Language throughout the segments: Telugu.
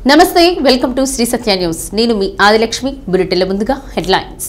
నమస్తే welcome to Sri Satya news నేను మీ ఆదిలక్ష్మి బులెటిన్ల ముందుగా హెడ్లైన్స్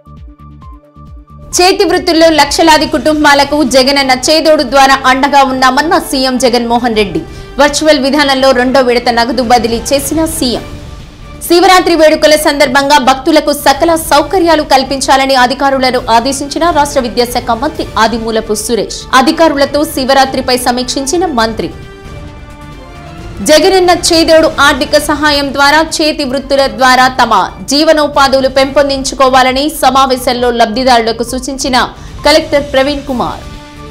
చేతి వృత్తుల్లో లక్షలాది కుటుంబాలకు జగనన్న చేదోడు ద్వారా అండగా ఉన్నామన్న సీఎం జగన్మోహన్ రెడ్డి వర్చువల్ విధానంలో రెండో విడత నగదు బదిలీ చేసిన సీఎం శివరాత్రి వేడుకల సందర్భంగా భక్తులకు సకల సౌకర్యాలు కల్పించాలని అధికారులను ఆదేశించిన రాష్ట్ర విద్యాశాఖ మంత్రి ఆదిమూలపు సురేష్ అధికారులతో శివరాత్రిపై సమీక్షించిన మంత్రి జగనన్న చేదోడు ఆర్థిక సహాయం ద్వారా చేతి వృత్తుల ద్వారా తమ జీవనోపాధులు పెంపొందించుకోవాలని సమావేశంలో లబ్ధిదారులకు సూచించిన కలెక్టర్ ప్రవీణ్ కుమార్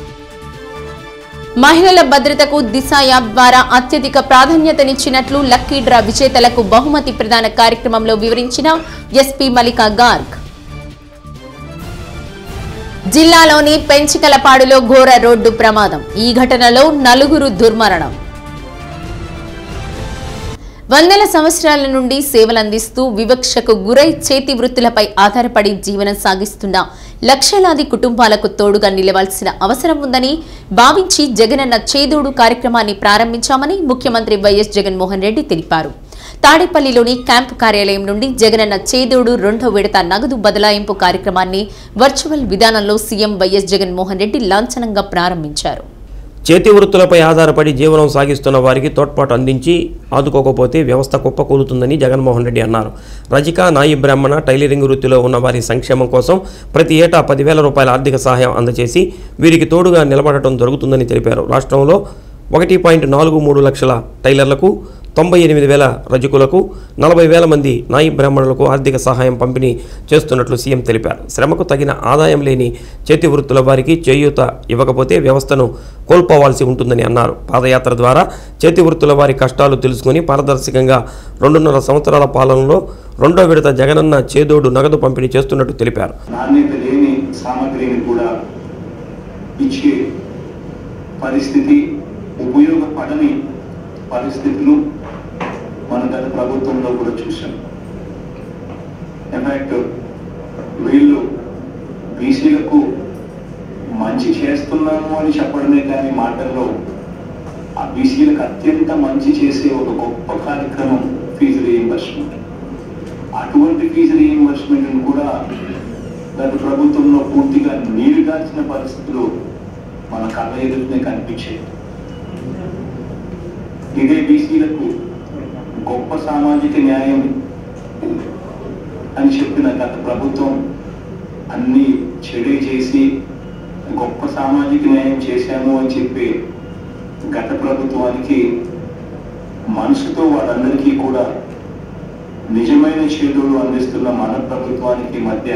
మహిళల భద్రతకు దిశ యాప్ ద్వారా అత్యధిక ప్రాధాన్యతనిచ్చినట్లు లక్కీ డ్రా విజేతలకు బహుమతి ప్రదాన కార్యక్రమంలో వివరించిన ఎస్పీ మల్లికా గార్గ్ జిల్లాలోని పెంచికలపాడులో ఘోర రోడ్డు ప్రమాదం ఈ ఘటనలో నలుగురు దుర్మరణం వందల సంవత్సరాల నుండి సేవలందిస్తూ వివక్షకు గురై చేతి వృత్తులపై ఆధారపడి జీవనం సాగిస్తున్న లక్షలాది కుటుంబాలకు తోడుగా నిలవాల్సిన అవసరం ఉందని భావించి జగనన్న చేదోడు కార్యక్రమాన్ని ప్రారంభించామని ముఖ్యమంత్రి వైఎస్ జగన్మోహన్ రెడ్డి తెలిపారు తాడేపల్లిలోని క్యాంపు కార్యాలయం నుండి జగనన్న చేదోడు రెండో విడత నగదు బదలాయింపు కార్యక్రమాన్ని వర్చువల్ విధానంలో సీఎం వైఎస్ జగన్మోహన్ రెడ్డి లాంఛనంగా ప్రారంభించారు చేతి వృత్తులపై ఆధారపడి జీవనం సాగిస్తున్న వారికి తోడ్పాటు అందించి ఆదుకోకపోతే వ్యవస్థ కుప్పకూలుతుందని జగన్మోహన్ రెడ్డి అన్నారు రజిక నాయి బ్రాహ్మణ టైలరింగ్ వృత్తిలో ఉన్న వారి సంక్షేమం కోసం ప్రతి ఏటా పదివేల రూపాయల ఆర్థిక సహాయం అందజేసి వీరికి తోడుగా నిలబడటం జరుగుతుందని తెలిపారు రాష్ట్రంలో ఒకటి పాయింట్ నాలుగు మూడు లక్షల టైలర్లకు తొంభై ఎనిమిది వేల రజకులకు నలభై వేల మంది నాయి బ్రాహ్మణులకు ఆర్థిక సహాయం పంపిణీ చేస్తున్నట్లు సీఎం తెలిపారు శ్రమకు తగిన ఆదాయం లేని చేతి వృత్తుల వారికి చేయూత ఇవ్వకపోతే వ్యవస్థను కోల్పోవాల్సి ఉంటుందని అన్నారు పాదయాత్ర ద్వారా చేతి వృత్తుల వారి కష్టాలు తెలుసుకుని పారదర్శకంగా రెండున్నర సంవత్సరాల పాలనలో రెండో విడత జగనన్న చేదోడు నగదు పంపిణీ చేస్తున్నట్టు తెలిపారు నాణ్యత లేని సామగ్రిని కూడా ఇచ్చే పరిస్థితి ఉపయోగపడని పరిస్థితులు మన గత ప్రభుత్వంలో కూడా చూసాం ఇన్ఫాక్ట్ వీళ్ళు బీసీలకు మంచి చేస్తున్నాము అని చెప్పడమే కానీ మాటల్లో ఆ బీసీలకు అత్యంత మంచి చేసే ఒక గొప్ప కార్యక్రమం ఫీజు రీఇంబర్స్మెంట్ అటువంటి ఫీజు రీఇంబర్స్మెంట్ కూడా గత ప్రభుత్వంలో పూర్తిగా నీరు గాల్చిన పరిస్థితులు మన కళ్ళ ఎదురునే కనిపించాయి ఇదే బీసీలకు గొప్ప సామాజిక న్యాయం అని చెప్పిన గత ప్రభుత్వం అన్ని చెడే చేసి గొప్ప సామాజిక న్యాయం చేశాము అని చెప్పి గత ప్రభుత్వానికి మనసుతో వాళ్ళందరికీ కూడా నిజమైన చేదులు అందిస్తున్న మన ప్రభుత్వానికి మధ్య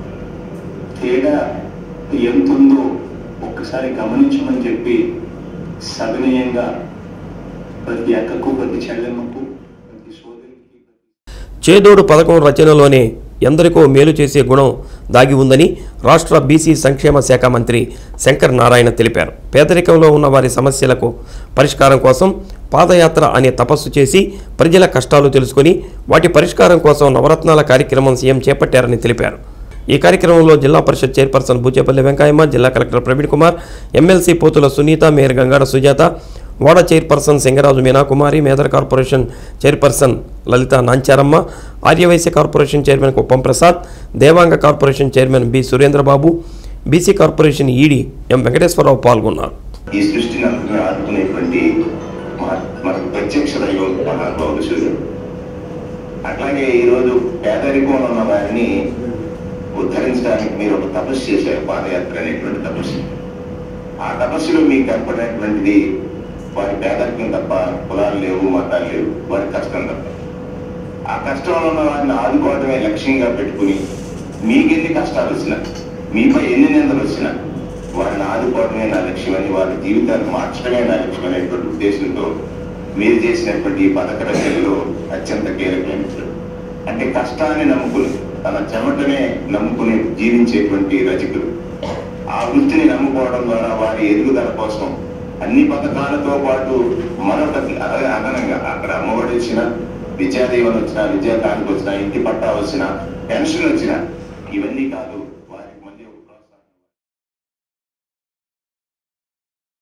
తేడా ఎంతుందో ఒక్కసారి గమనించమని చెప్పి సవినయంగా ప్రతి అక్కకు ప్రతి చెల్లెమ్మకు ప్రతి సోదరికి చేదోడు పథకం రచనలోనే ఎందరికో మేలు చేసే గుణం దాగి ఉందని రాష్ట్ర బీసీ సంక్షేమ శాఖ మంత్రి శంకర్ నారాయణ తెలిపారు పేదరికంలో ఉన్న వారి సమస్యలకు పరిష్కారం కోసం పాదయాత్ర అనే తపస్సు చేసి ప్రజల కష్టాలు తెలుసుకొని వాటి పరిష్కారం కోసం నవరత్నాల కార్యక్రమం సీఎం చేపట్టారని తెలిపారు ఈ కార్యక్రమంలో జిల్లా పరిషత్ చైర్పర్సన్ బూచేపల్లి వెంకయ్యమ్మ జిల్లా collector Praveen Kumar MLC Pothula Sunitha mayor Gangada Sujatha వాడ chairperson Singaraju Meenakumari Medara corporation chairperson Lalitha Nancharamma Arya Vysya corporation chairman Kuppam Prasad Devanga corporation chairman B Surendrababu BC corporation ED M Venkateswara Rao పాల్గొన్నారు ఈ సృష్టిని అంతగా ఆదుకునేటువంటి మన- మనకు ప్రత్యక్ష దైవం మహానుభావుడు సూర్యుడు అట్లాగే ఈరోజు పేదరికంలో ఉన్న వారిని ఉద్ధరించడానికి మీరు ఒక తపస్సు చేశారు పాదయాత్ర అనేటువంటి తపస్సు ఆ తపస్సులో మీకు కనపడినటువంటిది వారి పేదరికం తప్ప కులాలు లేవు మతాలు లేవు వారి కష్టం తప్ప ఆ కష్టంలో ఉన్న వారిని ఆదుకోవడమే లక్ష్యంగా పెట్టుకుని మీకెన్ని కష్టాలు వచ్చినా మీపై ఎన్ని నిందలు వచ్చినా వారిని ఆదుకోవడమే నా లక్ష్యం అని వారి జీవితాన్ని మార్చడమే నా లక్ష్యం అనేటువంటి ఉద్దేశంతో మీరు చేసినటువంటి ఈ పథక రచనలో అత్యంత కీలకమైనది అంటే కష్టాన్ని నమ్ముకుని తన చెమటనే నమ్ముకుని జీవించేటువంటి రచకులు ఆ వృత్తిని నమ్ముకోవడం ద్వారా వారి ఎదుగుదల కోసం అన్ని పథకాలతో పాటు మరొకటి అదే అదనంగా అక్కడ అమ్మఒడి వచ్చిన విద్యాదీవన వచ్చిన విద్యాకానికి వచ్చిన ఇంటి పట్టా వచ్చిన పెన్షన్ వచ్చిన ఇవన్నీ కాదు వారికి మళ్ళీ ఒక ప్రోత్సాహం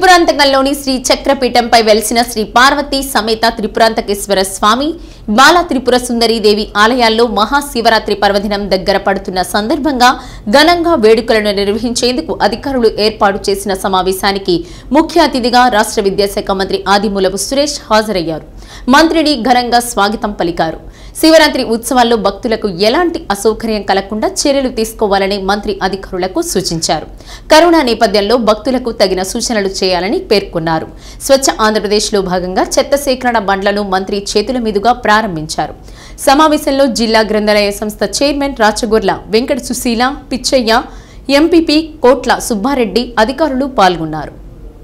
త్రిపురాంతకంలోని శ్రీ చక్రపీఠంపై వెలిసిన శ్రీ పార్వతీ సమేత త్రిపురాంతకేశ్వర స్వామి బాల త్రిపుర సుందరీదేవి ఆలయాల్లో మహాశివరాత్రి పర్వదినం దగ్గర పడుతున్న సందర్భంగా ఘనంగా వేడుకలను నిర్వహించేందుకు అధికారులు ఏర్పాటు చేసిన సమావేశానికి ముఖ్య అతిథిగా రాష్ట్ర విద్యాశాఖ మంత్రి ఆదిమూలపు సురేష్ హాజరయ్యారు మంత్రిని ఘనంగా స్వాగతం పలికారు శివరాత్రి ఉత్సవాల్లో భక్తులకు ఎలాంటి అసౌకర్యం కలగకుండా చర్యలు తీసుకోవాలని మంత్రి అధికారులకు సూచించారు కరోనా నేపథ్యంలో భక్తులకు తగిన సూచనలు చేయాలని పేర్కొన్నారు స్వచ్ఛ ఆంధ్రప్రదేశ్లో భాగంగా చెత్త సేకరణ బండ్లను మంత్రి చేతుల మీదుగా ప్రారంభించారు సమావేశంలో జిల్లా గ్రంథాలయ సంస్థ చైర్మన్ రాచగొర్ల వెంకట సుశీల పిచ్చయ్య ఎంపీపీ కోట్ల సుబ్బారెడ్డి అధికారులు పాల్గొన్నారు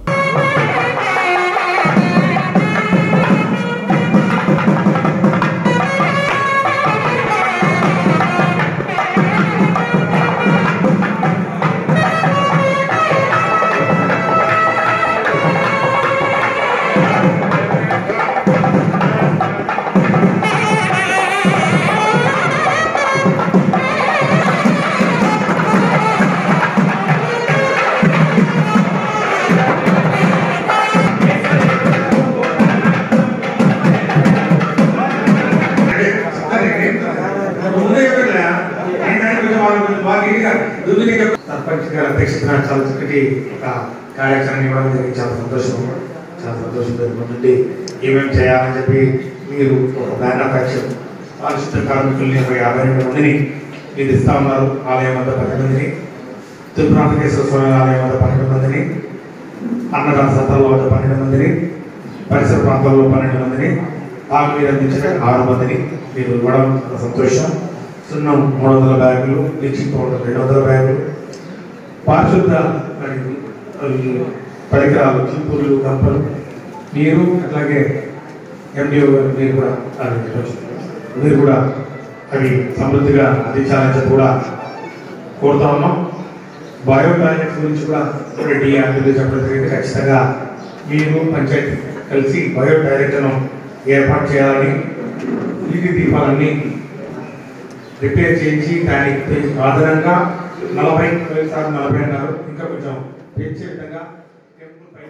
సర్పంచ్ గారి అధ్యక్షతన చాలా చక్కటి ఒక కార్యాచరణ ఇవ్వడం జరిగింది చాలా సంతోషం చాలా సంతోషం జరుగుతుంది ఏమేమి చేయాలని చెప్పి మీరు ఒక బ్యానర్ పరిచయం పారిశుద్ధ కార్మికుల్ని ఒక యాభై రెండు మందిని మీరు ఇస్తా ఉన్నారు ఆలయం వద్ద పది మందిని తిరుపతికేశ్వర స్వామి ఆలయం వద్ద పన్నెండు మందిని అన్నదాన సత్రాల వద్ద పన్నెండు మందిని పరిసర ప్రాంతాల్లో పన్నెండు మందిని ఆకు మీద అందించిన ఆరు మందిని మీరు ఇవ్వడం చాలా సంతోషం సున్నం మూడు వందల బ్యాగులు బ్లీచింగ్ పౌడర్ రెండు వందల బ్యాగులు పారిశుద్ధ మరి, అవి పరికరాలు చీపుర్లు కంపలు మీరు అట్లాగే ఎండిఓ గారు మీరు కూడా అది చెప్పొచ్చు. మీరు కూడా అవి సమృద్ధిగా అందించాలని చెప్పి కూడా కోరుతా ఉన్నాం బయో టాయిలెట్స్ గురించి కూడా రెడ్డి అందరూ చెప్పడం జరిగింది ఖచ్చితంగా మీరు పంచాయతీ కలిసి బయో టాయిలెట్లను ఏర్పాటు చేయాలని వీటి దీపాలన్నీ రిపేర్ చేయించి దానికి ఆధారంగా నలభై సార్ నలభై అన్నారు ఇంకా కొంచెం పెంచే విధంగా టెంపుల్ పై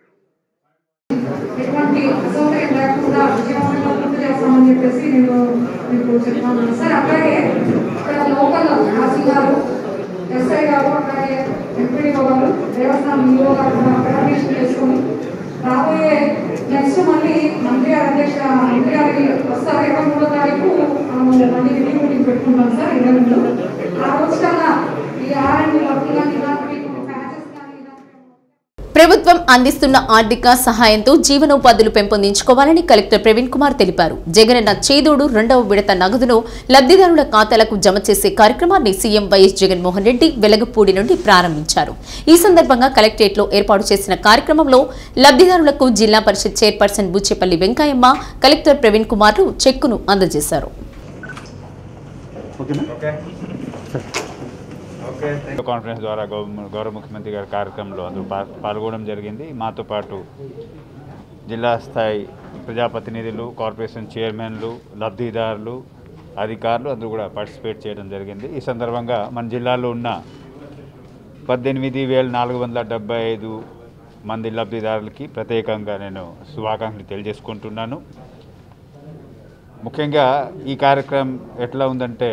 ఎటువంటి అసౌకర్యం లేకుండా విజయవంతంగా పూర్తి చేస్తామని చెప్పేసి నేను మీకు చెప్తాను సార్ అట్లాగే ఇక్కడ లోకల్ ఆర్సీ గారు ఎస్ఐ గారు అట్లాగే ఎంపీడీఓ గారు దేవస్థానం ఈఓ గారు కూడా పర్మిషన్ చేసుకొని రాబోయే నెక్స్ట్ మళ్ళీ మంత్రి గారి అధ్యక్ష మంత్రి గారికి వస్తారు ఇరవై మూడో తారీఖు మనము మళ్ళీ రివ్యూ మీటింగ్ పెట్టుకుంటాం సార్ ఇరవై మూడు ఆ రోజు కన్నా ఈ ఆర్ఎండ్ వర్క్ కానీ ఇలాంటివి ప్యాచెస్ కానీ ఇలాంటివి ప్రభుత్వం అందిస్తున్న ఆర్థిక సహాయంతో జీవనోపాధులు పెంపొందించుకోవాలని కలెక్టర్ ప్రవీణ్ కుమార్ తెలిపారు జగనన్న చేదోడు రెండవ విడత నగదును లబ్ధిదారుల ఖాతాలకు జమ చేసే కార్యక్రమాన్ని సీఎం వైఎస్ జగన్మోహన్ రెడ్డి వెలగపూడి నుండి ప్రారంభించారు ఈ సందర్భంగా కలెక్టరేట్లో ఏర్పాటు చేసిన కార్యక్రమంలో లబ్ధిదారులకు జిల్లా పరిషత్ చైర్పర్సన్ బుచ్చేపల్లి వెంకయ్యమ్మ కలెక్టర్ ప్రవీణ్ కుమార్లు చెక్కును అందజేశారు వీడియో కాన్ఫరెన్స్ ద్వారా గౌ- గౌరవ ముఖ్యమంత్రి గారి కార్యక్రమంలో అందరూ పా- పాల్గొనడం జరిగింది మాతో పాటు జిల్లా స్థాయి ప్రజాప్రతినిధులు కార్పొరేషన్ చైర్మన్లు లబ్ధిదారులు అధికారులు అందరూ కూడా పార్టిసిపేట్ చేయడం జరిగింది ఈ సందర్భంగా మన జిల్లాలో ఉన్న పద్దెనిమిది వేల నాలుగు వందల డెబ్బై ఐదు మంది లబ్ధిదారులకి ప్రత్యేకంగా నేను శుభాకాంక్షలు తెలియజేసుకుంటున్నాను ముఖ్యంగా ఈ కార్యక్రమం ఎట్లా ఉందంటే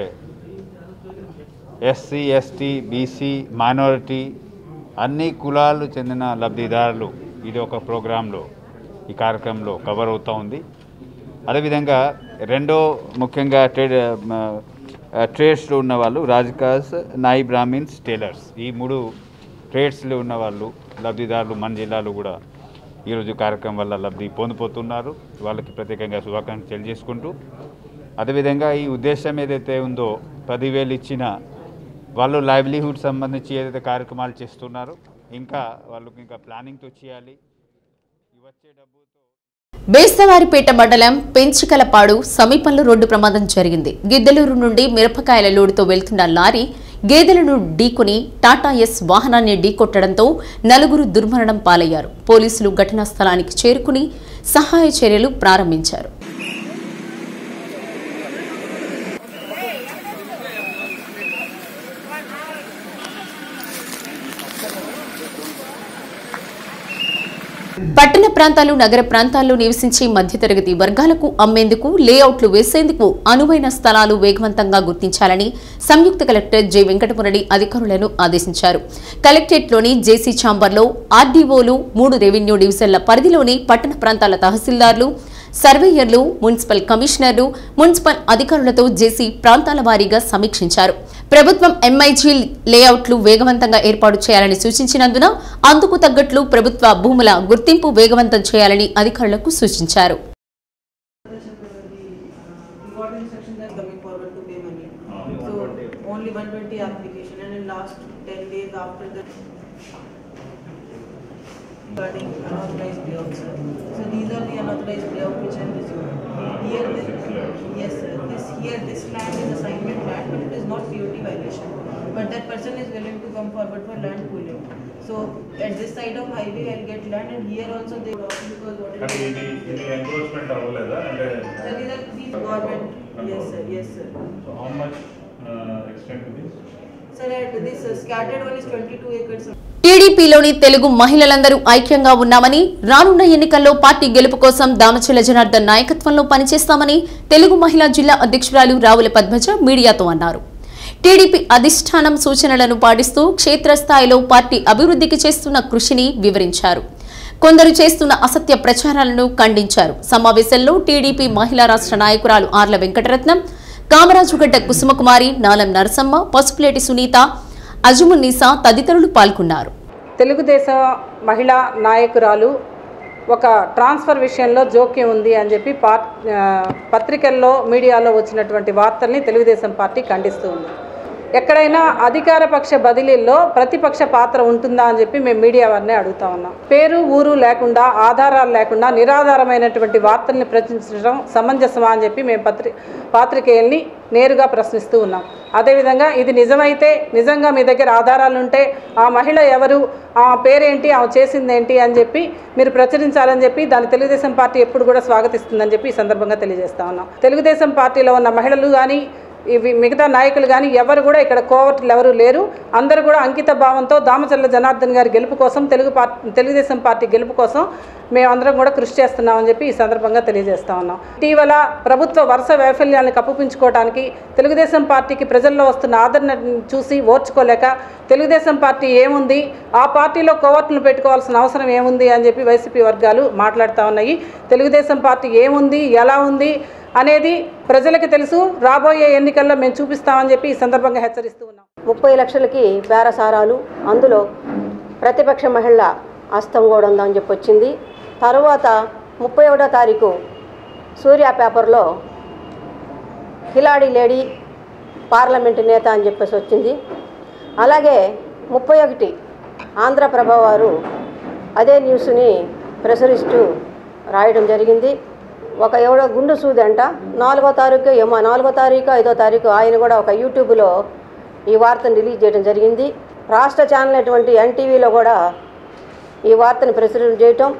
ఎస్సీ ఎస్టీ బీసీ మైనారిటీ అన్ని కులాలు చెందిన లబ్ధిదారులు ఇది ఒక ప్రోగ్రాంలో ఈ కార్యక్రమంలో కవర్ అవుతూ ఉంది అదేవిధంగా రెండో ముఖ్యంగా ట్రేడ్ ట్రేడ్స్లో ఉన్న వాళ్ళు రాజకాస్ నాయి బ్రాహ్మిన్స్ టైలర్స్ ఈ మూడు ట్రేడ్స్లో ఉన్న వాళ్ళు లబ్ధిదారులు మన జిల్లాలో కూడా ఈరోజు కార్యక్రమం వల్ల లబ్ధి పొందిపోతున్నారు వాళ్ళకి ప్రత్యేకంగా శుభాకాంక్షలు తెలియజేసుకుంటూ అదేవిధంగా ఈ ఉద్దేశం ఏదైతే ఉందో పదివేలు ఇచ్చిన వాళ్ళు లైవ్లీహుడ్ సంబంధించి ఏదైతే కార్యక్రమాలు చేస్తున్నారో ఇంకా వాళ్ళకి ఇంకా ప్లానింగ్తో చేయాలి ఈ వచ్చే డబ్బుతో బేస్తవారిపేట మండలం పెంచికలపాడు సమీపంలో రోడ్డు ప్రమాదం జరిగింది గిద్దలూరు నుండి మిరపకాయల లోడుతో వెళ్తున్న లారీ గేదెలను ఢీకొని టాటా ఎస్ వాహనాన్ని ఢీకొట్టడంతో నలుగురు దుర్మరణం పాలయ్యారు పోలీసులు ఘటనా స్థలానికి చేరుకుని సహాయ చర్యలు ప్రారంభించారు పట్టణ ప్రాంతాలు నగర ప్రాంతాల్లో నివసించే మధ్యతరగతి వర్గాలకు అమ్మేందుకు లేఅవుట్లు వేసేందుకు అనువైన స్థలాలు వేగవంతంగా గుర్తించాలని సంయుక్త కలెక్టర్ జె వెంకటమురళి అధికారులను ఆదేశించారు కలెక్టరేట్లోని జేసీ ఛాంబర్లో ఆర్డీఓలు మూడు రెవెన్యూ డివిజన్ల పరిధిలోని పట్టణ ప్రాంతాల తహసీల్దార్లు సర్వేయర్లు మున్సిపల్ కమిషనర్లు మున్సిపల్ అధికారులతో జేసీ ప్రాంతాల వారీగా సమీక్షించారు ప్రభుత్వం ఎంఐజీ లేఅవుట్లు వేగవంతంగా ఏర్పాటు చేయాలని సూచించినందున అందుకు తగ్గట్లు ప్రభుత్వ భూముల గుర్తింపు వేగవంతం చేయాలని అధికారులకు సూచించారు Rewarding section that coming forward to pay money. So only one twenty application and in last ten days after the regarding unauthorized layout, sir. So these are the unauthorized layout which I am receiving. Here, this, yes, sir, this, here, this land is assignment land, but it is not POT violation. But that person is willing to come forward for land pooling. So at this side of highway, I'll get land and here also they, because what it కానీ is. ఇది ఇది ఎంక్రోచ్మెంట్ అవ్వలేదా అంటే Sir, these are these government, yes, sir, yes, sir. So how much extent this Sir, at this uh, scattered one is twenty-two acres. of- టీడీపీలోని తెలుగు మహిళలందరూ ఐక్యంగా ఉన్నామని రానున్న ఎన్నికల్లో పార్టీ గెలుపు కోసం దామచల జనార్దన్ నాయకత్వంలో పనిచేస్తామని తెలుగు మహిళా జిల్లా అధ్యక్షురాలు రావుల పద్మజ మీడియాతో అన్నారు టీడీపీ అధిష్టానం సూచనలను పాటిస్తూ క్షేత్రస్థాయిలో పార్టీ అభివృద్ధికి చేస్తున్న కృషిని వివరించారు కొందరు చేస్తున్న అసత్య ప్రచారాలను ఖండించారు సమావేశంలో టీడీపీ మహిళా రాష్ట్ర నాయకురాలు ఆర్ల వెంకటరత్నం కామరాజుగడ్డ కుసుమకుమారి నాలం నరసమ్మ పసుపులేటి సునీత అజుమున్నీసా తదితరులు పాల్గొన్నారు తెలుగుదేశం మహిళా నాయకురాలు ఒక ట్రాన్స్ఫర్ విషయంలో జోక్యం ఉంది అని చెప్పి పార్ ఆ, పత్రికల్లో మీడియాలో వచ్చినటువంటి వార్తల్ని తెలుగుదేశం పార్టీ ఖండిస్తూ ఉంది ఎక్కడైనా అధికార పక్ష బదిలీల్లో ప్రతిపక్ష పాత్ర ఉంటుందా అని చెప్పి మేము మీడియా వారిని అడుగుతా ఉన్నాం పేరు ఊరు లేకుండా ఆధారాలు లేకుండా నిరాధారమైనటువంటి వార్తల్ని ప్రచురించడం సమంజసమా అని చెప్పి మేము పత్రి పాత్రికేయుల్ని నేరుగా ప్రశ్నిస్తూ ఉన్నాం అదేవిధంగా ఇది నిజమైతే నిజంగా మీ దగ్గర ఆధారాలు ఉంటే ఆ మహిళ ఎవరు ఆ పేరేంటి ఆమె చేసిందేంటి అని చెప్పి మీరు ప్రచురించాలని చెప్పి దాన్ని తెలుగుదేశం పార్టీ ఎప్పుడు కూడా స్వాగతిస్తుందని చెప్పి ఈ సందర్భంగా తెలియజేస్తా ఉన్నాం తెలుగుదేశం పార్టీలో ఉన్న మహిళలు కానీ ఇవి మిగతా నాయకులు కానీ ఎవరు కూడా ఇక్కడ కోవర్టులు ఎవరు లేరు అందరూ కూడా అంకిత భావంతో దామచర్ల జనార్దన్ గారి గెలుపు కోసం తెలుగు పార్టీ తెలుగుదేశం పార్టీ గెలుపు కోసం మేమందరం కూడా కృషి చేస్తున్నామని చెప్పి ఈ సందర్భంగా తెలియజేస్తా ఉన్నాం ఇటీవల ప్రభుత్వ వరుస వైఫల్యాలను కప్పిపుంచుకోవడానికి తెలుగుదేశం పార్టీకి ప్రజల్లో వస్తున్న ఆదరణ చూసి ఓర్చుకోలేక తెలుగుదేశం పార్టీ ఏముంది ఆ పార్టీలో కోవర్టులు పెట్టుకోవాల్సిన అవసరం ఏముంది అని చెప్పి వైసీపీ వర్గాలు మాట్లాడుతూ ఉన్నాయి తెలుగుదేశం పార్టీ ఏముంది ఎలా ఉంది అనేది ప్రజలకు తెలుసు రాబోయే ఎన్నికల్లో మేము చూపిస్తామని చెప్పి ఈ సందర్భంగా హెచ్చరిస్తూ ఉన్నాం ముప్పై లక్షలకి బేరసారాలు అందులో ప్రతిపక్ష మహిళ హస్తం కూడా ఉందని చెప్పి వచ్చింది తర్వాత ముప్పై ఒకటో తారీఖు సూర్య పేపర్లో కిలాడి లేడీ పార్లమెంటు నేత అని చెప్పేసి వచ్చింది అలాగే ముప్పై ఒకటి ఆంధ్రప్రభ వారు అదే న్యూస్ని ప్రచురిస్తూ రాయడం జరిగింది ఒక ఎవడో గుండు సూది అంట నాలుగో తారీఖు ఏమో నాలుగో తారీఖు ఐదో తారీఖు ఆయన కూడా ఒక యూట్యూబ్లో ఈ వార్తను రిలీజ్ చేయడం జరిగింది రాష్ట్ర ఛానల్ అటువంటి ఎన్టీవీలో కూడా ఈ వార్తను ప్రచురణ చేయటం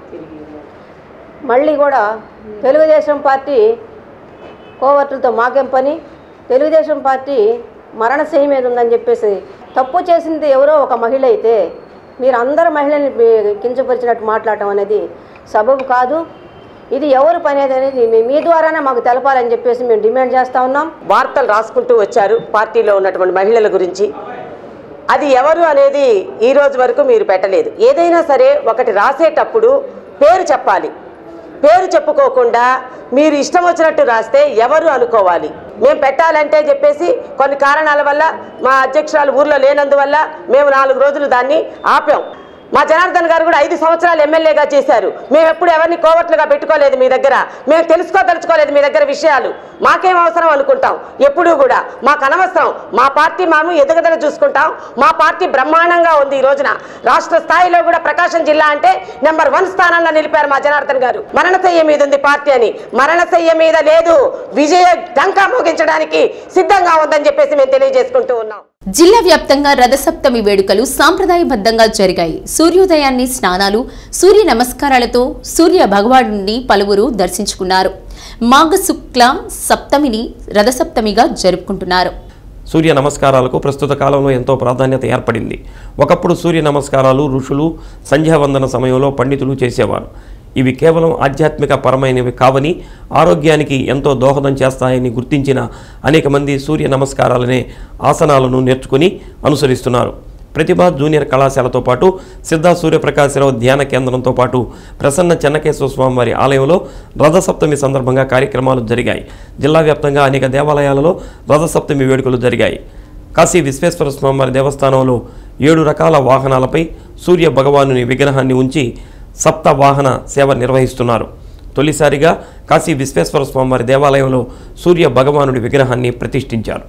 మళ్ళీ కూడా తెలుగుదేశం పార్టీ కోవర్టులతో మాకేం పని తెలుగుదేశం పార్టీ మరణశయ మీద ఉందని చెప్పేసి తప్పు చేసింది ఎవరో ఒక మహిళ అయితే మీరు అందరు మహిళల్ని మీ- కించపరిచినట్టు మాట్లాడటం అనేది సబబు కాదు ఇది ఎవరు పని అనేది మీ- మీ ద్వారానే మాకు తెలపాలని చెప్పేసి మేము డిమాండ్ చేస్తూ ఉన్నాం వార్తలు రాసుకుంటూ వచ్చారు పార్టీలో ఉన్నటువంటి మహిళల గురించి అది ఎవరు అనేది ఈ రోజు వరకు మీరు పెట్టలేదు ఏదైనా సరే ఒకటి రాసేటప్పుడు పేరు చెప్పాలి పేరు చెప్పుకోకుండా మీరు ఇష్టం వచ్చినట్టు రాస్తే ఎవరు అనుకోవాలి మేము పెట్టాలంటే చెప్పేసి కొన్ని కారణాల వల్ల మా అధ్యక్షురాలు ఊర్లో లేనందువల్ల మేము నాలుగు రోజులు దాన్ని ఆపాం మా జనార్దన్ గారు కూడా ఐదు సంవత్సరాలు ఎమ్మెల్యేగా చేశారు మేము ఎప్పుడు ఎవరిని కోవట్లుగా పెట్టుకోలేదు మీ దగ్గర మేము తెలుసుకోదలుచుకోలేదు మీ దగ్గర విషయాలు మాకేం అవసరం అనుకుంటాం ఎప్పుడూ కూడా మాకు అనవసరం మా పార్టీ మేము ఎదుగుదల చూసుకుంటాం మా పార్టీ బ్రహ్మాండంగా ఉంది ఈ రోజున రాష్ట్ర స్థాయిలో కూడా ప్రకాశం జిల్లా అంటే నెంబర్ వన్ స్థానంలో నిలిపారు మా జనార్దన్ గారు మరణశయ్య మీద ఉంది పార్టీ అని మరణశయ్య మీద లేదు విజయ డంకా మోగించడానికి సిద్ధంగా ఉందని చెప్పేసి మేము తెలియజేసుకుంటూ ఉన్నాం జిల్లా వ్యాప్తంగా రథసప్తమి వేడుకలు సాంప్రదాయబద్ధంగా జరిగాయి సూర్యోదయాన్ని స్నానాలు సూర్య నమస్కారాలతో సూర్య భగవానుడిని పలువురు దర్శించుకున్నారు మాఘ శుక్ల సప్తమిని రథసప్తమిగా జరుపుకుంటున్నారు సూర్య నమస్కారాలకు ప్రస్తుత కాలంలో ఎంతో ప్రాధాన్యత ఏర్పడింది ఒకప్పుడు సూర్య నమస్కారాలు ఋషులు సంధ్యావందన సమయంలో పండితులు చేసేవారు ఇవి కేవలం ఆధ్యాత్మిక పరమైనవి కావని ఆరోగ్యానికి ఎంతో దోహదం చేస్తాయని గుర్తించిన అనేక మంది సూర్య నమస్కారాలనే ఆసనాలను నేర్చుకుని అనుసరిస్తున్నారు ప్రతిభ జూనియర్ కళాశాలతో పాటు సిద్ధా సూర్యప్రకాశరావు ధ్యాన కేంద్రంతో పాటు ప్రసన్న చెన్నకేశ్వర స్వామివారి ఆలయంలో రథసప్తమి సందర్భంగా కార్యక్రమాలు జరిగాయి జిల్లా వ్యాప్తంగా అనేక దేవాలయాలలో రథసప్తమి వేడుకలు జరిగాయి కాశీ విశ్వేశ్వర స్వామివారి దేవస్థానంలో ఏడు రకాల వాహనాలపై సూర్య భగవానుని విగ్రహాన్ని ఉంచి సప్త వాహన సేవ నిర్వహిస్తున్నారు తొలిసారిగా కాశీ విశ్వేశ్వర స్వామివారి దేవాలయంలో సూర్య భగవానుడి విగ్రహాన్ని ప్రతిష్ఠించారు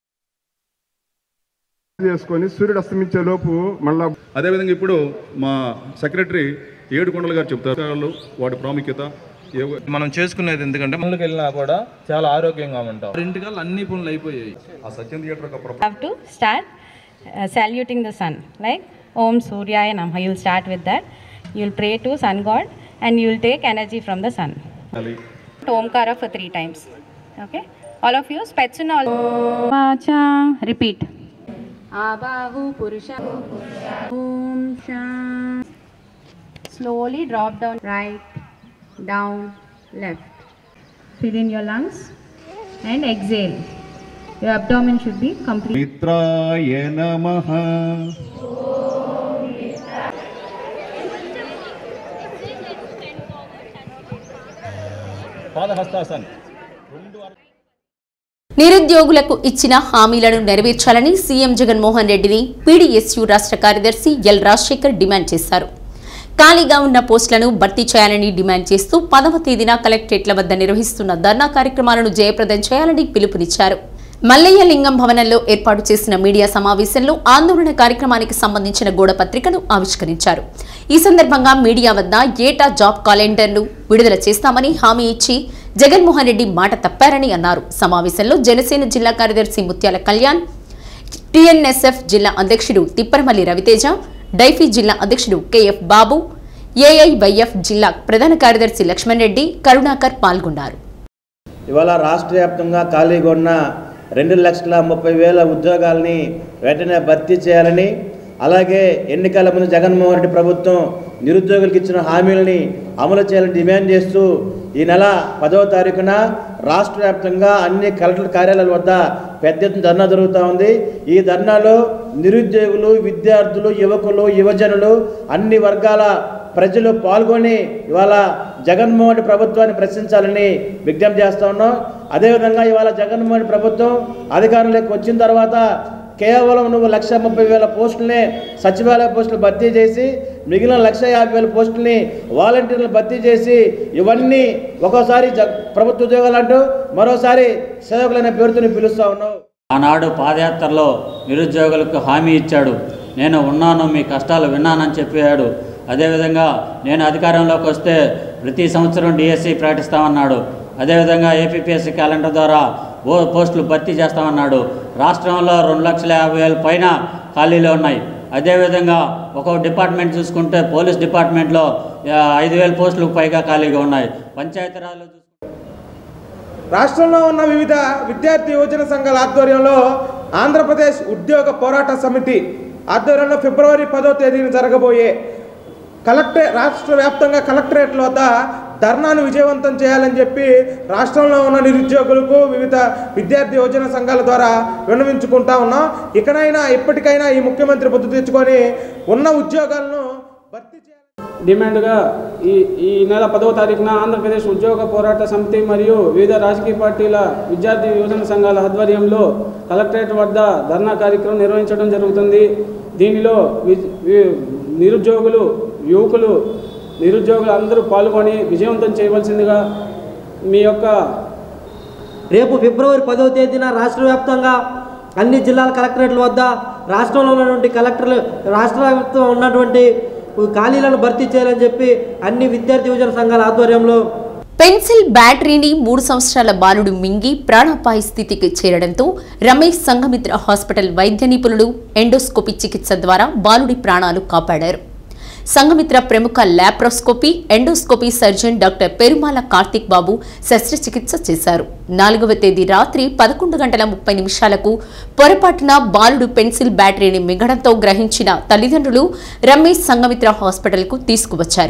చేసుకొని సూర్యుడు అస్తమించే లోపు మళ్ళా అదేవిధంగా ఇప్పుడు మా సెక్రటరీ ఏడు కొండలు గారు చెప్తారు వాటి ప్రాముఖ్యత మనం చేసుకునేది ఎందుకంటే పనులకు వెళ్ళినా కూడా చాలా ఆరోగ్యంగా ఉంటాం రెండుకల్లా అన్ని పనులు అయిపోయాయి ఆ సత్యం థియేటర్ ఒక have to start uh, saluting the sun like om suryaya namah you'll start with that you'll pray to sun god and you'll take energy from the sun omkara for three times okay all of you spets and all vacha repeat abahu purusha om sham slowly drop down right down left fill in your lungs and exhale your abdomen should be complete మిత్రాయ నమః పాదహస్తాసన్ నిరుద్యోగులకు ఇచ్చిన హామీలను నెరవేర్చాలని సీఎం జగన్మోహన్ రెడ్డిని పీడీఎస్యూ రాష్ట్ర కార్యదర్శి ఎల్ రాజశేఖర్ డిమాండ్ చేశారు ఖాళీగా ఉన్న పోస్టులను భర్తీ చేయాలని డిమాండ్ చేస్తూ పదవ తేదీన కలెక్టరేట్ల వద్ద నిర్వహిస్తున్న ధర్నా కార్యక్రమాలను జయప్రదం చేయాలని పిలుపునిచ్చారు మల్లయ్య లింగం భవనంలో ఏర్పాటు చేసిన మీడియా సమావేశంలో ఆందోళన కార్యక్రమానికి సంబంధించిన గోడ పత్రికను ఆవిష్కరించారు ఈ సందర్భంగా మీడియా వద్ద ఏటా జాబ్ క్యాలెండర్ను విడుదల చేస్తామని హామీ ఇచ్చి జగన్మోహన్ రెడ్డి మాట తప్పారని అన్నారు సమావేశంలో జనసేన జిల్లా కార్యదర్శి ముత్యాల కళ్యాణ్ టీఎన్ఎస్ఎఫ్ జిల్లా అధ్యక్షుడు తిప్పరమల్లి రవితేజ డైఫీ జిల్లా అధ్యక్షుడు కెఎఫ్ బాబు ఏఐవైఎఫ్ జిల్లా ప్రధాన కార్యదర్శి లక్ష్మణ్ రెడ్డి కరుణాకర్ పాల్గొన్నారు ఇవాళ రాష్ట్ర వ్యాప్తంగా ఖాళీగా ఉన్న రెండు లక్షల ముప్పై వేల ఉద్యోగాలని వెంటనే భర్తీ చేయాలని అలాగే ఎన్నికల ముందు జగన్మోహన్ రెడ్డి ప్రభుత్వం నిరుద్యోగులకు ఇచ్చిన హామీలని అమలు చేయాలని డిమాండ్ చేస్తూ ఈ నెల పదవ తారీఖున రాష్ట్ర వ్యాప్తంగా అన్ని కలెక్టర్ కార్యాలయాల వద్ద పెద్ద ఎత్తున ధర్నా జరుగుతూ ఉంది ఈ ధర్నాలో నిరుద్యోగులు విద్యార్థులు యువకులు యువజనులు అన్ని వర్గాల ప్రజలు పాల్గొని ఇవాళ జగన్మోహన్ రెడ్డి ప్రభుత్వాన్ని ప్రశ్నించాలని విజ్ఞప్తి చేస్తా ఉన్నాం అదేవిధంగా ఇవాళ జగన్మోహన్ రెడ్డి ప్రభుత్వం అధికారంలోకి వచ్చిన తర్వాత కేవలం నువ్వు లక్ష ముప్పై వేల పోస్టులనే సచివాలయ పోస్టులు భర్తీ చేసి మిగిలిన లక్ష యాభై వేల పోస్టుల్ని వాలంటీర్లు భర్తీ చేసి ఇవన్నీ ఒక్కోసారి జ ప్రభుత్వ ఉద్యోగాలు అంటూ మరోసారి సేవకులైన పేరుతో పిలుస్తూ ఉన్నావు ఆనాడు పాదయాత్రలో నిరుద్యోగులకు హామీ ఇచ్చాడు నేను ఉన్నాను మీ కష్టాలు విన్నానని చెప్పాడు అదేవిధంగా నేను అధికారంలోకి వస్తే ప్రతి సంవత్సరం డిఎస్సి ప్రకటిస్తామన్నాడు అదేవిధంగా ఏపీపీఎస్సీ క్యాలెండర్ ద్వారా ఓ పోస్టులు భర్తీ చేస్తామన్నాడు రాష్ట్రంలో రెండు లక్షల యాభై వేల పైన ఖాళీలు ఉన్నాయి అదేవిధంగా ఒక్కొక్క డిపార్ట్మెంట్ చూసుకుంటే పోలీస్ డిపార్ట్మెంట్లో ఆ, ఐదు వేల పోస్టులకు పైగా ఖాళీగా ఉన్నాయి పంచాయతీరాజ్లో రాష్ట్రంలో ఉన్న వివిధ విద్యార్థి యువజన సంఘాల ఆధ్వర్యంలో ఆంధ్రప్రదేశ్ ఉద్యోగ పోరాట సమితి ఆధ్వర్యంలో ఫిబ్రవరి పదో తేదీన జరగబోయే కలెక్టరే రాష్ట్ర వ్యాప్తంగా కలెక్టరేట్ల వద్ద ధర్నాను విజయవంతం చేయాలని చెప్పి రాష్ట్రంలో ఉన్న నిరుద్యోగులకు వివిధ విద్యార్థి యువజన సంఘాల ద్వారా విన్నవించుకుంటా ఉన్నాం ఇకనైనా ఇప్పటికైనా ఈ ముఖ్యమంత్రి బుద్ధి తెచ్చుకొని ఉన్న ఉద్యోగాలను డిమాండ్గా ఈ ఈ నెల పదవ తారీఖున ఆంధ్రప్రదేశ్ ఉద్యోగ పోరాట సమితి మరియు వివిధ రాజకీయ పార్టీల విద్యార్థి యువజన సంఘాల ఆధ్వర్యంలో కలెక్టరేట్ వద్ద ధర్నా కార్యక్రమం నిర్వహించడం జరుగుతుంది దీనిలో వి- వి- నిరుద్యోగులు యువకులు నిరుద్యోగులు అందరూ పాల్గొని విజయవంతం చేయవలసిందిగా మీ యొక్క రేపు ఫిబ్రవరి పదవ తేదీన రాష్ట్ర వ్యాప్తంగా అన్ని జిల్లాల కలెక్టరేట్ల వద్ద రాష్ట్రంలో ఉన్నటువంటి కలెక్టర్లు రాష్ట్ర వ్యాప్తంగా ఉన్నటువంటి ఖాళీలను భర్తీ చేయాలని చెప్పి అన్ని విద్యార్థి యువజన సంఘాల ఆధ్వర్యంలో పెన్సిల్ బ్యాటరీని మూడు సంవత్సరాల బాలుడు మింగి ప్రాణాపాయ స్థితికి చేరడంతో రమేష్ సంఘమిత్ర హాస్పిటల్ వైద్య నిపుణులు ఎండోస్కోపీ చికిత్స ద్వారా బాలుడి ప్రాణాలు కాపాడారు సంఘమిత్ర ప్రముఖ laparoscopy endoscopy surgeon doctor Perumala Karthik Babu శస్త్రచికిత్స చేశారు నాలుగవ తేదీ రాత్రి పదకొండు గంటల ముప్పై నిమిషాలకు పొరపాటున బాలుడు పెన్సిల్ బ్యాటరీని మింగడంతో గ్రహించిన తల్లిదండ్రులు రమేష్ సంఘమిత్ర హాస్పిటల్కు తీసుకువచ్చారు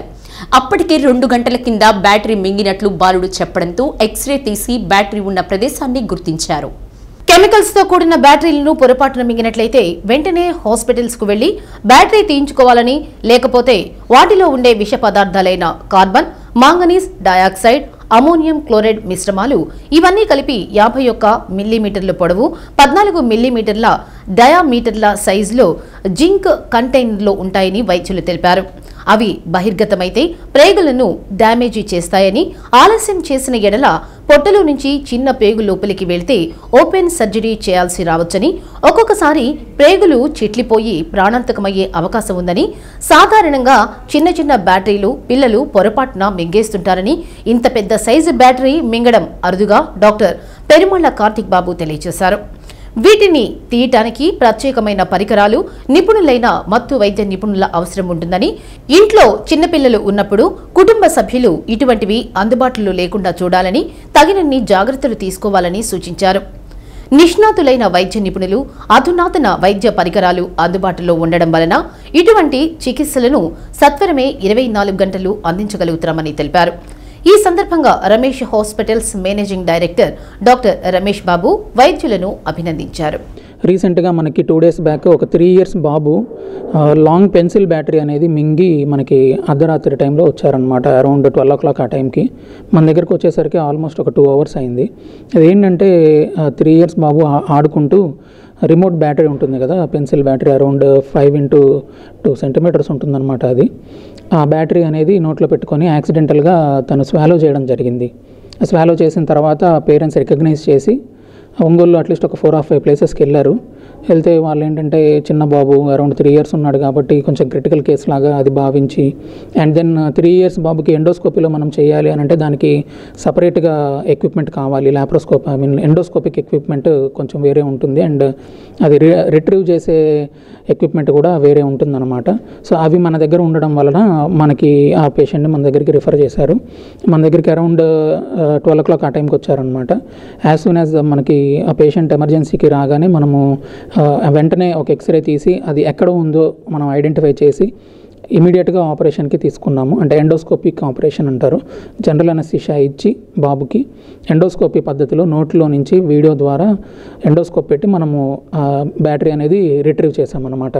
అప్పటికే రెండు గంటల కింద బ్యాటరీ మింగినట్లు బాలుడు చెప్పడంతో ఎక్స్రే తీసి బ్యాటరీ ఉన్న ప్రదేశాన్ని గుర్తించారు కెమికల్స్ తో కూడిన బ్యాటరీలను పొరపాటున మింగినట్లయితే వెంటనే హాస్పిటల్స్ కు వెళ్లి బ్యాటరీ తీయించుకోవాలని లేకపోతే వాటిలో ఉండే విష పదార్థాలైన carbon manganese dioxide ammonium chloride మిశ్రమాలు ఇవన్నీ కలిపి యాభై ఒక్క మిల్లీమీటర్ల పొడవు పద్నాలుగు మిల్లీమీటర్ల డయామీటర్ల సైజులో జింక్ కంటైనర్లో ఉంటాయని వైద్యులు తెలిపారు అవి బహిర్గతమైతే ప్రేగులను డ్యామేజీ చేస్తాయని ఆలస్యం చేసిన ఎడల పొట్టలో నుంచి చిన్న పేగు లోపలికి వెళ్తే ఓపెన్ సర్జరీ చేయాల్సి రావచ్చని ఒక్కొక్కసారి ప్రేగులు చిట్లిపోయి ప్రాణాంతకమయ్యే అవకాశం ఉందని సాధారణంగా చిన్న చిన్న బ్యాటరీలు పిల్లలు పొరపాటున మింగేస్తుంటారని ఇంత పెద్ద సైజు బ్యాటరీ మింగడం అరుదుగా డాక్టర్ పెరుమళ్ల కార్తిక్ బాబు తెలియజేశారు వీటిని తీయటానికి ప్రత్యేకమైన పరికరాలు నిపుణులైన మత్తు వైద్య నిపుణుల అవసరం ఉంటుందని ఇంట్లో చిన్నపిల్లలు ఉన్నప్పుడు కుటుంబ సభ్యులు ఇటువంటివి అందుబాటులో లేకుండా చూడాలని తగినన్ని జాగ్రత్తలు తీసుకోవాలని సూచించారు నిష్ణాతులైన వైద్య నిపుణులు అధునాతన వైద్య పరికరాలు అందుబాటులో ఉండడం వలన ఇటువంటి చికిత్సలను సత్వరమే ఇరవై నాలుగు గంటలు అందించగలుగుతామని తెలిపారు ఈ సందర్భంగా Ramesh hospitals managing director doctor Ramesh Babu వైద్యులను అభినందించారు రీసెంట్గా మనకి టూ డేస్ బ్యాక్ ఒక త్రీ ఇయర్స్ బాబు ఆ, లాంగ్ పెన్సిల్ బ్యాటరీ అనేది మింగి మనకి అర్ధరాత్రి టైంలో వచ్చారనమాట అరౌండ్ ట్వెల్వ్ ఓ క్లాక్ ఆ టైంకి మన దగ్గరకు వచ్చేసరికి ఆల్మోస్ట్ ఒక టూ అవర్స్ అయింది అదేంటంటే త్రీ ఇయర్స్ బాబు ఆ- ఆడుకుంటూ రిమోట్ బ్యాటరీ ఉంటుంది కదా pencil battery around five into two centimetres ఉంటుందన్నమాట అది ఆ బ్యాటరీ అనేది నోట్లో పెట్టుకొని యాక్సిడెంటల్గా తను స్వాలో చేయడం జరిగింది స్వాలో చేసిన తర్వాత పేరెంట్స్ రికగ్నైజ్ చేసి ఒంగోలు అట్లీస్ట్ ఒక ఫోర్ ఆఫ్ ఫైవ్ ప్లేసెస్కి వెళ్ళారు వెళ్తే వాళ్ళు ఏంటంటే చిన్న బాబు అరౌండ్ త్రీ ఇయర్స్ ఉన్నాడు కాబట్టి కొంచెం క్రిటికల్ కేసు లాగా అది భావించి అండ్ దెన్ త్రీ ఇయర్స్ బాబుకి ఎండోస్కోపీలో మనం చేయాలి అని అంటే దానికి సపరేట్గా ఎక్విప్మెంట్ కావాలి laparoscope I mean endoscopic equipment కొంచెం వేరే ఉంటుంది అండ్ అది రి రిట్రీవ్ చేసే ఎక్విప్మెంట్ కూడా వేరే ఉంటుందన్నమాట సో అవి మన దగ్గర ఉండడం వలన మనకి ఆ పేషెంట్ని మన దగ్గరికి రిఫర్ చేశారు మన దగ్గరికి అరౌండ్ ట్వెల్వ్ ఓ క్లాక్ ఆ టైంకి వచ్చారనమాట యాజ్ సూన్ యాజ్ మనకి ఆ పేషెంట్ ఎమర్జెన్సీకి రాగానే మనము ఆ, వెంటనే ఒక ఎక్స్రే తీసి అది ఎక్కడ ఉందో మనం ఐడెంటిఫై చేసి ఇమీడియట్గా ఆపరేషన్కి తీసుకున్నాము అంటే ఎండోస్కోపిక్ ఆపరేషన్ అంటారు జనరల్ అనస్థిషియా ఇచ్చి బాబుకి ఎండోస్కోపీ పద్ధతిలో నోట్లో నుంచి వీడియో ద్వారా ఎండోస్కోప్ పెట్టి మనము ఆ బ్యాటరీ అనేది రిట్రీవ్ చేసామన్నమాట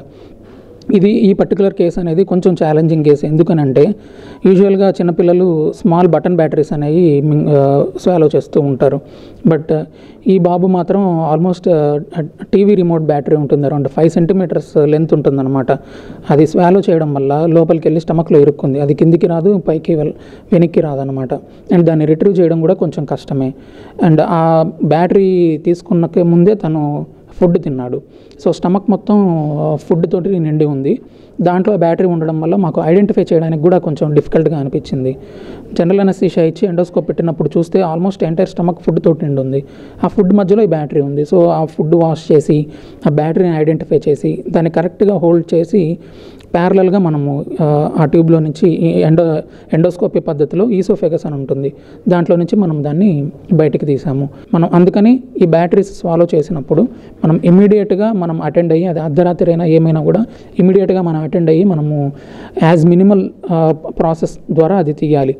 ఇది ఈ పర్టికులర్ కేసు అనేది కొంచెం ఛాలెంజింగ్ కేసు ఎందుకనంటే యూజువల్గా చిన్నపిల్లలు స్మాల్ బటన్ బ్యాటరీస్ అనేవి స్వాలో చేస్తూ ఉంటారు బట్ ఈ బాబు మాత్రం ఆల్మోస్ట్ టీవీ రిమోట్ బ్యాటరీ ఉంటుంది అరౌండ్ ఫైవ్ సెంటీమీటర్స్ లెంత్ ఉంటుందన్నమాట అది స్వాలో చేయడం వల్ల లోపలికి వెళ్ళి స్టమక్లో ఇరుక్కుంది అది కిందికి రాదు పైకి వెల్ వెనక్కి రాదనమాట అండ్ దాన్ని రిట్రీవ్ చేయడం కూడా కొంచెం కష్టమే అండ్ ఆ బ్యాటరీ తీసుకున్నకే ముందే తను ఫుడ్ తిన్నాడు సో స్టమక్ మొత్తం ఫుడ్ తోటి నిండి ఉంది దాంట్లో బ్యాటరీ ఉండడం వల్ల మాకు ఐడెంటిఫై చేయడానికి కూడా కొంచెం డిఫికల్ట్గా అనిపించింది జనరల్ అనస్థీషియా ఇచ్చి ఎండోస్కోప్ పెట్టినప్పుడు చూస్తే ఆల్మోస్ట్ ఎంటైర్ స్టమక్ ఫుడ్ తోటి నిండి ఉంది ఆ ఫుడ్ మధ్యలో ఈ బ్యాటరీ ఉంది సో ఆ ఫుడ్ వాష్ చేసి ఆ బ్యాటరీని ఐడెంటిఫై చేసి దాన్ని కరెక్ట్గా హోల్డ్ చేసి ప్యారలల్గా మనము ఆ, ఆ ట్యూబ్లో నుంచి ఈ ఎండో ఎండోస్కోపీ పద్ధతిలో ఈసోఫెగస్ అని ఉంటుంది దాంట్లో నుంచి మనం దాన్ని బయటికి తీసాము మనం అందుకని ఈ బ్యాటరీస్ స్వాలో చేసినప్పుడు మనం ఇమీడియట్గా మనం అటెండ్ అయ్యి అది అర్ధరాత్రి అయినా ఏమైనా కూడా ఇమీడియట్గా మనం అటెండ్ అయ్యి మనము యాజ్ మినిమల్ ప్రాసెస్ ద్వారా అది తీయాలి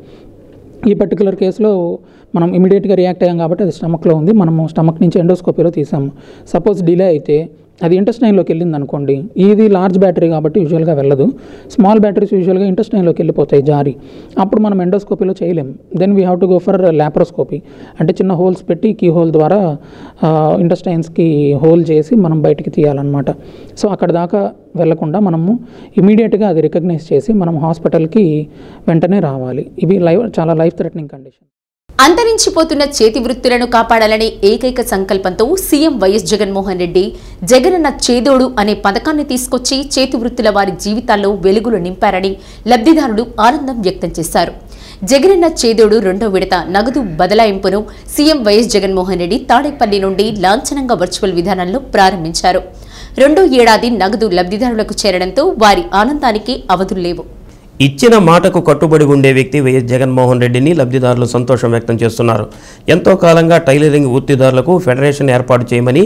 ఈ పర్టికులర్ కేసులో మనం ఇమీడియట్గా రియాక్ట్ అయ్యాం కాబట్టి అది స్టమక్లో ఉంది మనము స్టమక్ నుంచి ఎండోస్కోపీలో తీసాము సపోజ్ డిలే అయితే అది ఇంటెస్టైన్లోకి వెళ్ళింది అనుకోండి ఇది లార్జ్ బ్యాటరీ కాబట్టి యూజువల్గా వెళ్ళదు స్మాల్ బ్యాటరీస్ యూజువల్గా ఇంటెస్టైన్లోకి వెళ్ళిపోతాయి జారి అప్పుడు మనం ఎండోస్కోపీలో చేయలేం then we have to go for laparoscopy అంటే చిన్న హోల్స్ పెట్టి కీ హోల్ ద్వారా ఇంటెస్టైన్స్కి హోల్ చేసి మనం బయటికి తీయాలన్నమాట సో అక్కడ దాకా వెళ్లకుండా మనము ఇమీడియట్గా అది రికగ్నైజ్ చేసి మనం హాస్పిటల్కి వెంటనే రావాలి ఇవి లైవ్ చాలా లైఫ్ థ్రెటనింగ్ కండిషన్ అంతరించిపోతున్న చేతి వృత్తులను కాపాడాలనే ఏకైక సంకల్పంతో సీఎం వైఎస్ జగన్మోహన్ రెడ్డి జగనన్న చేదోడు అనే పథకాన్ని తీసుకొచ్చి చేతి వృత్తుల వారి జీవితాల్లో వెలుగులు నింపారని లబ్ధిదారులు ఆనందం వ్యక్తం చేశారు జగనన్న చేదోడు రెండో విడత నగదు బదలాయింపును సీఎం వైఎస్ జగన్మోహన్ రెడ్డి తాడేపల్లి నుండి లాంఛనంగా వర్చువల్ విధానంలో ప్రారంభించారు రెండో ఏడాది నగదు లబ్ధిదారులకు చేరడంతో వారి ఆనందానికి అవధులు లేవు ఇచ్చిన మాటకు కట్టుబడి ఉండే వ్యక్తి వైఎస్ జగన్మోహన్ రెడ్డిని లబ్ధిదారులు సంతోషం వ్యక్తం చేస్తున్నారు ఎంతో కాలంగా టైలరింగ్ వృత్తిదారులకు ఫెడరేషన్ ఏర్పాటు చేయమని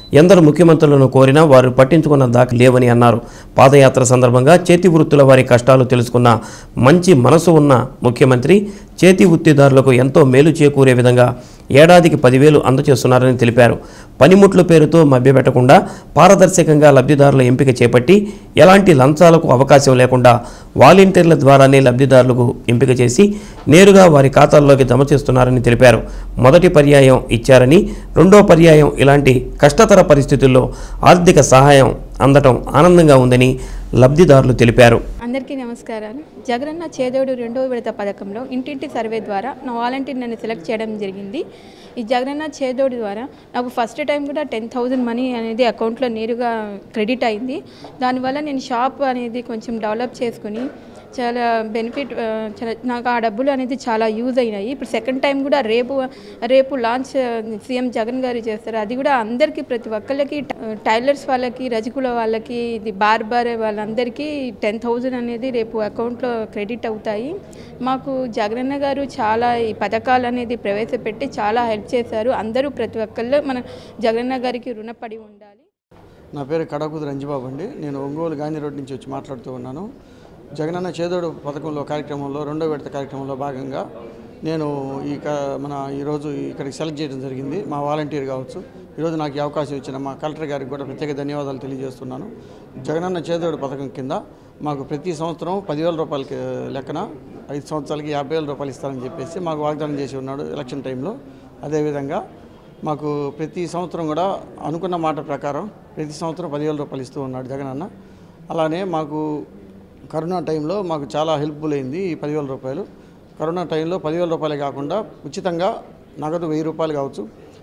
ఎందరు ముఖ్యమంత్రులను కోరినా వారు పట్టించుకున్న దాకా లేవని అన్నారు పాదయాత్ర సందర్భంగా చేతి వృత్తుల వారి కష్టాలు తెలుసుకున్న మంచి మనసు ఉన్న ముఖ్యమంత్రి చేతి వృత్తిదారులకు ఎంతో మేలు చేకూరే విధంగా ఏడాదికి పదివేలు అందజేస్తున్నారని తెలిపారు పనిముట్ల పేరుతో మభ్యపెట్టకుండా పారదర్శకంగా లబ్ధిదారుల ఎంపిక చేపట్టి ఎలాంటి లంచాలకు అవకాశం లేకుండా వాలంటీర్ల ద్వారానే లబ్ధిదారులకు ఎంపిక చేసి నేరుగా వారి ఖాతాల్లోకి జమ చేస్తున్నారని తెలిపారు మొదటి పర్యాయం ఇచ్చారని రెండో పర్యాయం ఇలాంటి కష్టతర పరిస్థితుల్లో ఆర్థిక సహాయం అందటం ఆనందంగా ఉందని లబ్ధిదారులు తెలిపారు అందరికీ నమస్కారాలు జగనన్న చేదోడు రెండవ విడత పథకంలో ఇంటింటి సర్వే ద్వారా నా వాలంటీర్ నన్ను సెలెక్ట్ చేయడం జరిగింది ఈ జగనన్న చేదోడు ద్వారా నాకు ఫస్ట్ టైం కూడా టెన్ థౌజండ్ మనీ అనేది అకౌంట్లో నేరుగా క్రెడిట్ అయింది దానివల్ల నేను షాప్ అనేది కొంచెం డెవలప్ చేసుకుని చాలా బెనిఫిట్ ఆ, చాలా నాకు ఆ డబ్బులు అనేది చాలా యూజ్ అయినాయి ఇప్పుడు సెకండ్ టైం కూడా రేపు రేపు లాంచ్ సీఎం జగన్ గారు చేస్తారు అది కూడా అందరికీ ప్రతి ఒక్కళ్ళకి టైలర్స్ వాళ్ళకి రజకుల వాళ్ళకి ఇది బార్బర్ వాళ్ళందరికీ టెన్ థౌజండ్ అనేది రేపు అకౌంట్లో క్రెడిట్ అవుతాయి మాకు జగనన్న గారు చాలా ఈ పథకాలు అనేది ప్రవేశపెట్టి చాలా హెల్ప్ చేశారు అందరూ ప్రతి ఒక్కళ్ళు మన జగనన్న గారికి రుణపడి ఉండాలి నా పేరు కడకుదు రంజిబాబు అండి నేను ఒంగోలు గాంధీ రోడ్ నుంచి వచ్చి మాట్లాడుతూ ఉన్నాను జగనన్న చేదోడు పథకంలో కార్యక్రమంలో రెండో విడత కార్యక్రమంలో భాగంగా నేను ఈ క- మన ఈరోజు ఇక్కడికి సెలెక్ట్ చేయడం జరిగింది మా వాలంటీర్ కావచ్చు ఈరోజు నాకు ఈ అవకాశం ఇచ్చిన మా కలెక్టర్ గారికి కూడా ప్రత్యేక ధన్యవాదాలు తెలియజేస్తున్నాను జగనన్న చేదోడు పథకం కింద మాకు ప్రతి సంవత్సరం పదివేల రూపాయలకి లెక్కన ఐదు సంవత్సరాలకి యాభై వేల రూపాయలు ఇస్తారని చెప్పేసి మాకు వాగ్దానం చేసి ఉన్నాడు ఎలక్షన్ టైంలో అదేవిధంగా మాకు ప్రతి సంవత్సరం కూడా అనుకున్న మాట ప్రకారం ప్రతి సంవత్సరం పదివేల రూపాయలు ఇస్తూ ఉన్నాడు జగనన్న అలానే మాకు కరోనా టైంలో మాకు చాలా హెల్ప్ఫుల్ అయింది ఈ పదివేల రూపాయలు కరోనా టైంలో పదివేల రూపాయలే కాకుండా ఉచితంగా నగదు వెయ్యి రూపాయలు కావచ్చు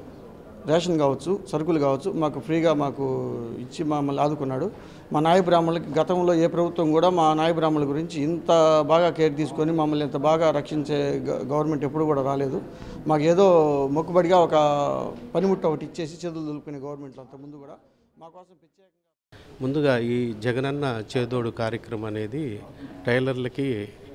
రేషన్ కావచ్చు సరుకులు కావచ్చు మాకు ఫ్రీగా మాకు ఇచ్చి మమ్మల్ని ఆదుకున్నాడు మా నాయ బ్రాహ్మణులకి గతంలో ఏ ప్రభుత్వం కూడా మా నాయ బ్రాహ్మణుల గురించి ఇంత బాగా కేర్ తీసుకొని మమ్మల్ని ఇంత బాగా రక్షించే గ- గవర్నమెంట్ ఎప్పుడు కూడా రాలేదు మాకు ఏదో మొక్కుబడిగా ఒక పనిముట్ట ఒకటి ఇచ్చేసి చేతులు దులుపుకునే గవర్నమెంట్లు అంత ముందు కూడా మా కోసం ముందుగా ఈ జగనన్న చేదోడు కార్యక్రమం అనేది టైలర్లకి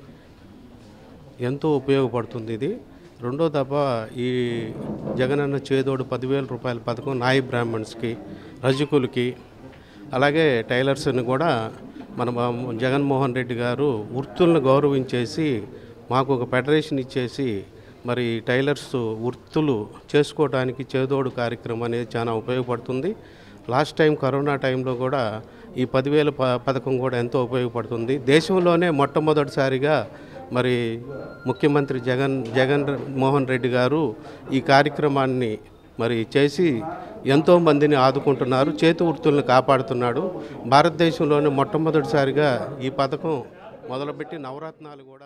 ఎంతో ఉపయోగపడుతుంది ఇది రెండో దఫ ఈ జగనన్న చేదోడు పదివేల రూపాయల పథకం నాయ బ్రాహ్మణ్స్కి రజకులకి అలాగే టైలర్స్ని కూడా మన మా- జగన్మోహన్ రెడ్డి గారు వృత్తులను గౌరవించేసి మాకు ఒక ఫెడరేషన్ ఇచ్చేసి మరి టైలర్స్ వృత్తులు చేసుకోవడానికి చేదోడు కార్యక్రమం అనేది చాలా ఉపయోగపడుతుంది లాస్ట్ టైం కరోనా టైంలో కూడా ఈ పదివేల ప పథకం కూడా ఎంతో ఉపయోగపడుతుంది దేశంలోనే మొట్టమొదటిసారిగా మరి ముఖ్యమంత్రి జగన్ జగన్ మోహన్ రెడ్డి గారు ఈ కార్యక్రమాన్ని మరి చేసి ఎంతో మందిని ఆదుకుంటున్నారు చేతి వృత్తులను కాపాడుతున్నాడు భారతదేశంలోనే మొట్టమొదటిసారిగా ఈ పథకం మొదలుపెట్టి నవరత్నాలు కూడా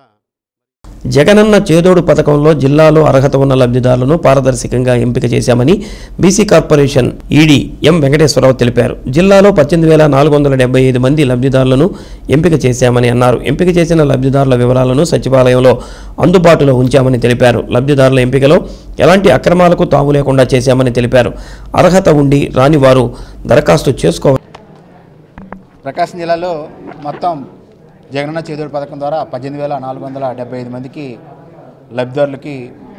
జగనన్న చేదోడు పథకంలో జిల్లాలో అర్హత ఉన్న లబ్ధిదారులను పారదర్శకంగా ఎంపిక చేశామని BC corporation ED M Venkateswara Rao తెలిపారు జిల్లాలో పద్దెనిమిది వేల నాలుగు వందల డెబ్బై ఐదు మంది లబ్ధిదారులను ఎంపిక చేశామని అన్నారు ఎంపిక చేసిన లబ్ధిదారుల వివరాలను సచివాలయంలో అందుబాటులో ఉంచామని తెలిపారు లబ్ధిదారుల ఎంపికలో ఎలాంటి అక్రమాలకు తావు లేకుండా చేశామని తెలిపారు అర్హత ఉండి రాని వారు దరఖాస్తు చేసుకోవాలి ప్రకాశం జిల్లాలో మొత్తం జగనన్న చేదోడు పథకం ద్వారా పద్దెనిమిది వేల నాలుగు వందల డెబ్బై ఐదు మందికి లబ్ధిదారులకి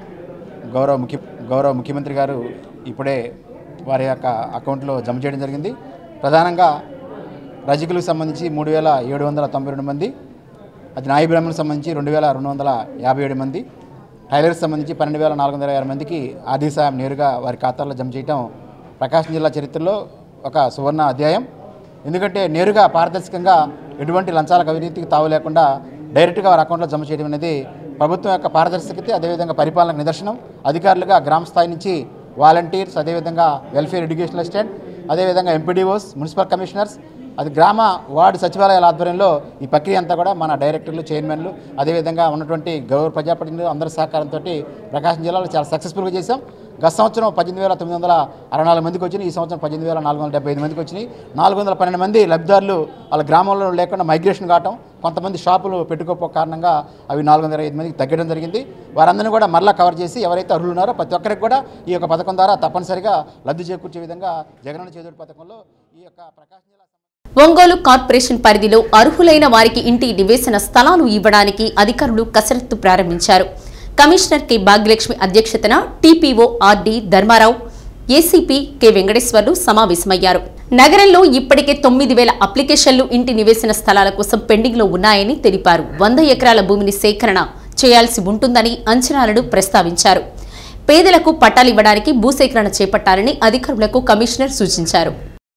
గౌరవ ముఖ్య గౌరవ ముఖ్యమంత్రి గారు ఇప్పుడే వారి యొక్క అకౌంట్లో జమ చేయడం జరిగింది ప్రధానంగా రజకులకు సంబంధించి మూడు వేల ఏడు వందల తొంభై రెండు మంది అది నాయి బ్రాహ్మణులకు సంబంధించి రెండు వేల రెండు వందల యాభై ఏడు మంది టైలర్స్ సంబంధించి పన్నెండు వేల నాలుగు వందల ఆరు మందికి ఆర్థిక సాయం నేరుగా వారి ఖాతాల్లో జమ చేయడం ప్రకాశం జిల్లా చరిత్రలో ఒక సువర్ణ అధ్యాయం ఎందుకంటే నేరుగా పారదర్శకంగా ఎటువంటి లంచాలకు అవినీతికి తావు లేకుండా డైరెక్ట్గా వారి అకౌంట్లో జమ చేయడం అనేది ప్రభుత్వం యొక్క పారదర్శకత అదేవిధంగా పరిపాలనకు నిదర్శనం అధికారులుగా గ్రామ స్థాయి నుంచి వాలంటీర్స్ అదేవిధంగా వెల్ఫేర్ ఎడ్యుకేషన్ అసిస్టెంట్ అదేవిధంగా ఎంపీడీఓస్ మున్సిపల్ కమిషనర్స్ అది గ్రామ వార్డు సచివాలయాల ఆధ్వర్యంలో ఈ ప్రక్రియ అంతా కూడా మన డైరెక్టర్లు చైర్మన్లు అదేవిధంగా ఉన్నటువంటి గౌరవ ప్రజాప్రతినిధులు అందరి సహకారంతో ప్రకాశం జిల్లాలో చాలా సక్సెస్ఫుల్గా చేశాం గత సంవత్సరం పద్దెనిమిది వేల తొమ్మిది వందల అరవై నాలుగు మందికి వచ్చినాయి ఈ సంవత్సరం పద్దెనిమిది వేల నాలుగు వందల డెబ్బై ఐదు మందికి వచ్చినాయి నాలుగు వందల పన్నెండు మంది లబ్ధిదారులు వాళ్ళ గ్రామంలో లేకుండా మైగ్రేషన్ కావటం కొంతమంది షాపులు పెట్టుకోపో కారణంగా అవి నాలుగు వందల ఐదు మందికి తగ్గడం జరిగింది వారందరినీ కూడా మరలా కవర్ చేసి ఎవరైతే అర్హులు ఉన్నారో ప్రతి ఒక్కరికి కూడా ఈ యొక్క పథకం ద్వారా తప్పనిసరిగా లబ్ధి చేకూర్చే విధంగా జగనన్న చేదోడు పథకంలో ఈ యొక్క ప్రకాశం జిల్లా ఒంగోలు కార్పొరేషన్ పరిధిలో అర్హులైన వారికి ఇంటి నివేశన స్థలాలు ఇవ్వడానికి అధికారులు కసరత్తు ప్రారంభించారు కమిషనర్ కె భాగ్యలక్ష్మి అధ్యక్షతన TPO RD Dharmarao ACP K Venkateswarlu సమావేశమయ్యారు నగరంలో ఇప్పటికే తొమ్మిది వేల అప్లికేషన్లు ఇంటి నివేశన స్థలాల కోసం పెండింగ్ లో ఉన్నాయని తెలిపారు వంద ఎకరాల భూమిని సేకరణ చేయాల్సి ఉంటుందని అంచనాలను ప్రస్తావించారు పేదలకు పట్టాలివ్వడానికి భూసేకరణ చేపట్టాలని అధికారులకు కమిషనర్ సూచించారు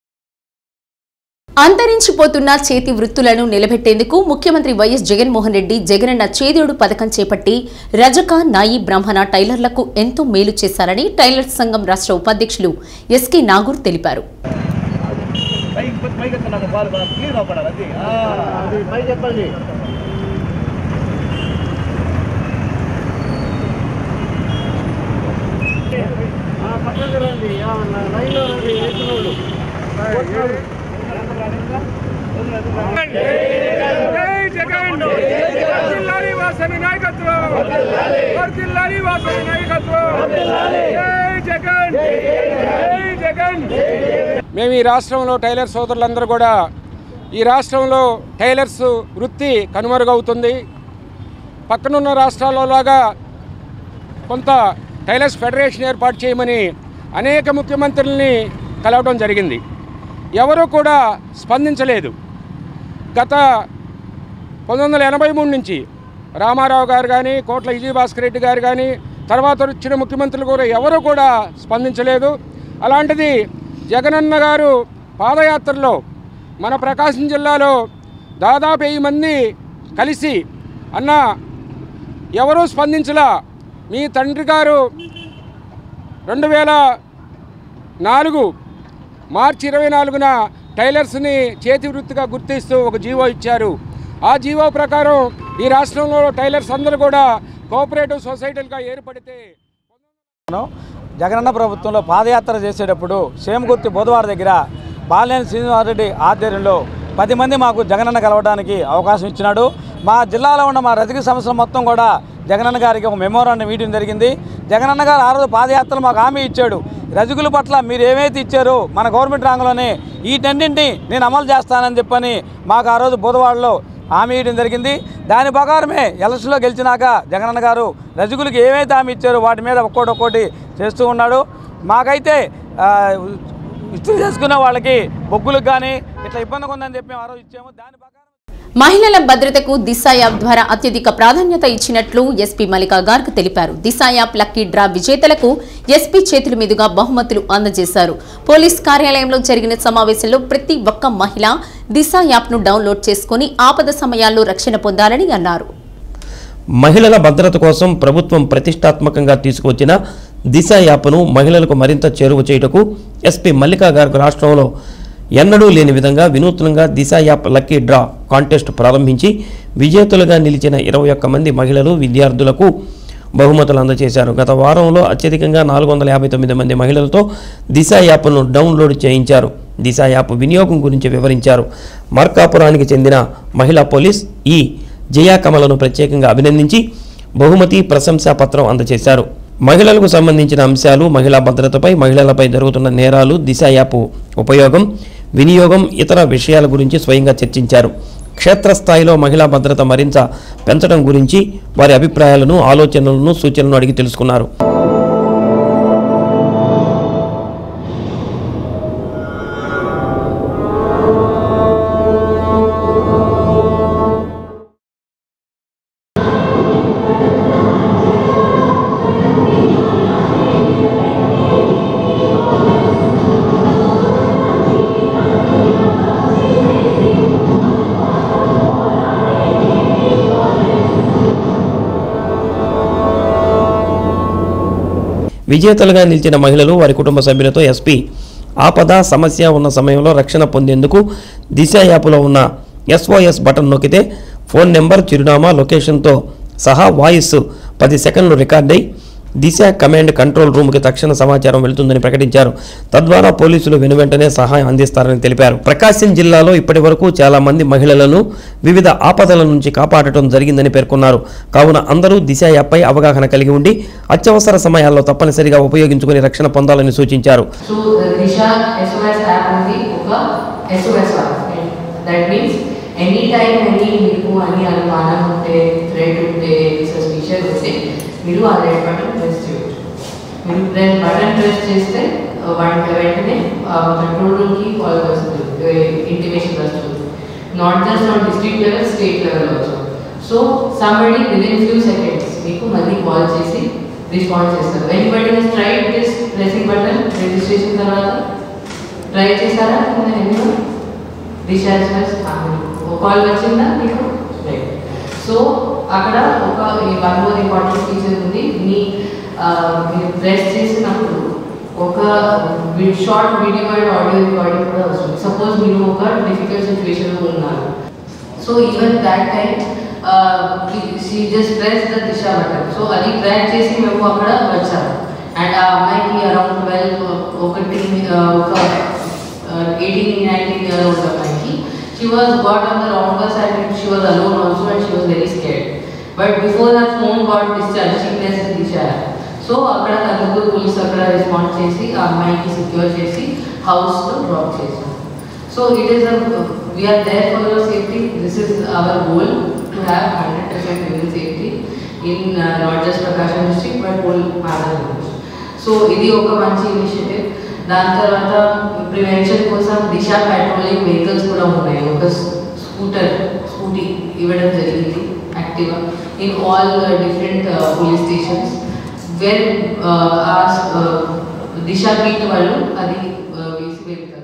అంతరించిపోతున్న చేతి వృత్తులను నిలబెట్టేందుకు ముఖ్యమంత్రి వైఎస్ జగన్మోహన్ రెడ్డి జగనన్న చేదోడు పథకం చేపట్టి రజక నాయి బ్రాహ్మణ టైలర్లకు ఎంతో మేలు చేశారని టైలర్స్ సంఘం రాష్ట్ర ఉపాధ్యక్షులు ఎస్కే నాగూర్ తెలిపారు మేము ఈ రాష్ట్రంలో టైలర్ సోదరులందరూ కూడా ఈ రాష్ట్రంలో టైలర్స్ వృత్తి కనుమరుగవుతుంది పక్కనున్న రాష్ట్రాలలాగా కొంత టైలర్స్ ఫెడరేషన్ ఏర్పాటు చేయమని అనేక ముఖ్యమంత్రుల్ని కలవడం జరిగింది ఎవరూ కూడా స్పందించలేదు గత పంతొమ్మిది వందల ఎనభై మూడు నుంచి రామారావు గారు కానీ కోట్ల విజయభాస్కర్ రెడ్డి గారు కానీ తర్వాత వచ్చిన ముఖ్యమంత్రులు కూడా ఎవరు కూడా స్పందించలేదు అలాంటిది జగనన్న గారు పాదయాత్రలో మన ప్రకాశం జిల్లాలో దాదాపు వెయ్యి మంది కలిసి అన్న ఎవరూ స్పందించలా మీ తండ్రి గారు రెండు వేల నాలుగు మార్చి ఇరవై నాలుగున టైలర్స్ని చేతి వృత్తిగా గుర్తిస్తూ ఒక జీవో ఇచ్చారు ఆ జీవో ప్రకారం ఈ రాష్ట్రంలో టైలర్స్ అందరూ కూడా కోఆపరేటివ్ సొసైటీలుగా ఏర్పడితే జగనన్న ప్రభుత్వంలో పాదయాత్ర చేసేటప్పుడు సేమగుర్తి బుధవారం దగ్గర బాలినేని శ్రీనివాసరెడ్డి ఆధ్వర్యంలో పది మంది మాకు జగనన్న కలవడానికి అవకాశం ఇచ్చినాడు మా జిల్లాలో ఉన్న మా రజక సంస్థలు మొత్తం కూడా జగనన్న గారికి ఒక మెమోరాండం ఇవ్వడం జరిగింది జగనన్న గారు ఆ రోజు పాదయాత్రలో మాకు హామీ ఇచ్చాడు రజకుల పట్ల మీరు ఏమైతే ఇచ్చారో మన గవర్నమెంట్ రంగంలోనే వీటన్నింటినీ నేను అమలు చేస్తానని చెప్పని మాకు ఆ రోజు బుధవాడలో హామీ ఇవ్వడం జరిగింది దాని ప్రకారమే ఎలక్షన్లో గెలిచినాక జగనన్న గారు రజకులకు ఏమైతే హామీ ఇచ్చారో వాటి మీద ఒక్కోటి ఒక్కోటి చేస్తూ ఉన్నాడు మాకైతే ఆ, ఇస్త్రీ చేసుకునే వాళ్ళకి బొగ్గులకు కానీ ఇట్లా ఇబ్బందిగా ఉందని చెప్పి మేము ఆ రోజు ఇచ్చాము దాని మహిళల భద్రతకు దిశ యాప్ ద్వారా అత్యధిక ప్రాధాన్యత ఇచ్చినట్లు ఎస్పీ మల్లికా గార్గ్ తెలిపారు దిశ యాప్ లక్కీ డ్రా విజేతలకు ఎస్పీ చేతుల మీదుగా బహుమతులు అందజేశారు పోలీస్ కార్యాలయంలో జరిగిన సమావేశంలో ప్రతి ఒక్క మహిళ దిశ యాప్ను డౌన్లోడ్ చేసుకుని ఆపద సమయాల్లో రక్షణ పొందాలని అన్నారు మహిళల భద్రత కోసం ప్రభుత్వం ప్రతిష్టాత్మకంగా తీసుకువచ్చిన దిశ యాప్ను మహిళలకు మరింత చేరువ చేయుటకు ఎస్పీ మల్లికా గారు రాష్ట్రంలో ఎన్నడూ లేని విధంగా వినూత్నంగా Disha app lucky draw contest ప్రారంభించి విజేతలుగా నిలిచిన ఇరవై ఒక్క మంది మహిళలు విద్యార్థులకు బహుమతులు అందజేశారు గత వారంలో అత్యధికంగా నాలుగు వందల యాభై తొమ్మిది మంది మహిళలతో దిశ యాప్ను డౌన్లోడ్ చేయించారు దిశ యాప్ వినియోగం గురించి వివరించారు మార్కాపురానికి చెందిన మహిళా పోలీస్ ఈ జయా కమలను ప్రత్యేకంగా అభినందించి బహుమతి ప్రశంసా పత్రం అందజేశారు మహిళలకు సంబంధించిన అంశాలు మహిళా భద్రతపై మహిళలపై జరుగుతున్న నేరాలు దిశ యాప్ ఉపయోగం వినియోగం ఇతర విషయాల గురించి స్వయంగా చర్చించారు క్షేత్రస్థాయిలో మహిళా భద్రత మరింత పెంచడం గురించి వారి అభిప్రాయాలను ఆలోచనలను సూచనలను అడిగి తెలుసుకున్నారు విజేతలుగా నిలిచిన మహిళలు వారి కుటుంబ సభ్యులతో ఎస్పీ ఆపద సమస్య ఉన్న సమయంలో రక్షణ పొందేందుకు దిశ యాప్లో ఉన్న ఎస్ఓఎస్ బటన్ నొక్కితే ఫోన్ నెంబర్ చిరునామా లొకేషన్తో సహా వాయిస్ పది సెకండ్లు రికార్డ్ అయి దిశ కమాండ్ కంట్రోల్ రూమ్కి తక్షణ సమాచారం వెళ్తుందని ప్రకటించారు తద్వారా పోలీసులు వెనువెంటనే సహాయం అందిస్తారని తెలిపారు ప్రకాశం జిల్లాలో ఇప్పటి వరకు చాలా మంది మహిళలను వివిధ ఆపదల నుంచి కాపాడటం జరిగిందని పేర్కొన్నారు కావున అందరూ దిశ యాప్పై అవగాహన కలిగి ఉండి అత్యవసర సమయాల్లో తప్పనిసరిగా ఉపయోగించుకుని రక్షణ పొందాలని సూచించారు సో దిశ ఎస్ఓఎస్ యాప్ ఉంది ఒక SOS that means any time any మీకు అని అనుమానం ఉంటే థ్రెడ్ ఉంటే సస్పిషన్ ఉంటే మీరు ఆ రెడ్ బటన్ ప్రెస్ చేయవచ్చు మీరు రెడ్ బటన్ ప్రెస్ చేస్తే ఆ, వెంటనే కంట్రోల్ రూమ్కి కాల్ వస్తుంది ఇంటిమేషన్ వస్తుంది not just on district level state level also so somebody within few seconds మీకు మళ్ళీ కాల్ చేసి రెస్పాన్స్ చేస్తారు anybody he's tried this pressing button registration తర్వాత ట్రై చేశారా ఎన్నో రీఛార్జ్ ఒక కాల్ వచ్చిందా మీకు రైట్ సో అక్కడ ఒక వన్ మోర్ ఇంపార్టెంట్ ఫీచర్ ఉంది మీ ఆ, మీరు ప్రెస్ చేసినప్పుడు ఒక short video and audio recording కూడా వస్తుంది సపోజ్ మీరు ఒక డిఫికల్ట్ సిచ్యువేషన్లో ఉన్నారు so even that time she just press the Disha button so అది ట్రాక్ చేసి మేము అక్కడ వచ్చాము అండ్ ఆ అమ్మాయికి అరౌండ్ ట్వెల్వ్ ఒకటి ఆ, ఒక ఎయిటీన్ నైన్టీన్ ఇయర్ ఓల్డ్ అమ్మాయికి she was got on the wrong bus and she was alone also and she was very scared but before that phone got discharge she press Disha so అక్కడ తగ్గుతూ పోలీస్ అక్కడ రెస్పాండ్ చేసి ఆ అమ్మాయికి సెక్యూర్ చేసి హౌస్లో డ్రాప్ చేశారు so it is we're there for your safety this is our goal to have hundred percent women safety in not just Prakasam district but whole Andhra Pradesh so ఇది ఒక మంచి ఇనిషియేటివ్ దాని తర్వాత ప్రివెన్షన్ కోసం దిశ పెట్రోలింగ్ వెహికల్స్ కూడా ఉన్నాయి ఒక స్కూటర్ స్కూటీ ఇవ్వడం జరిగింది యాక్టివ్గా in all different police stations where ఆ దిశ బీట్ వాళ్ళు అది uh, వేసి వెళ్తారు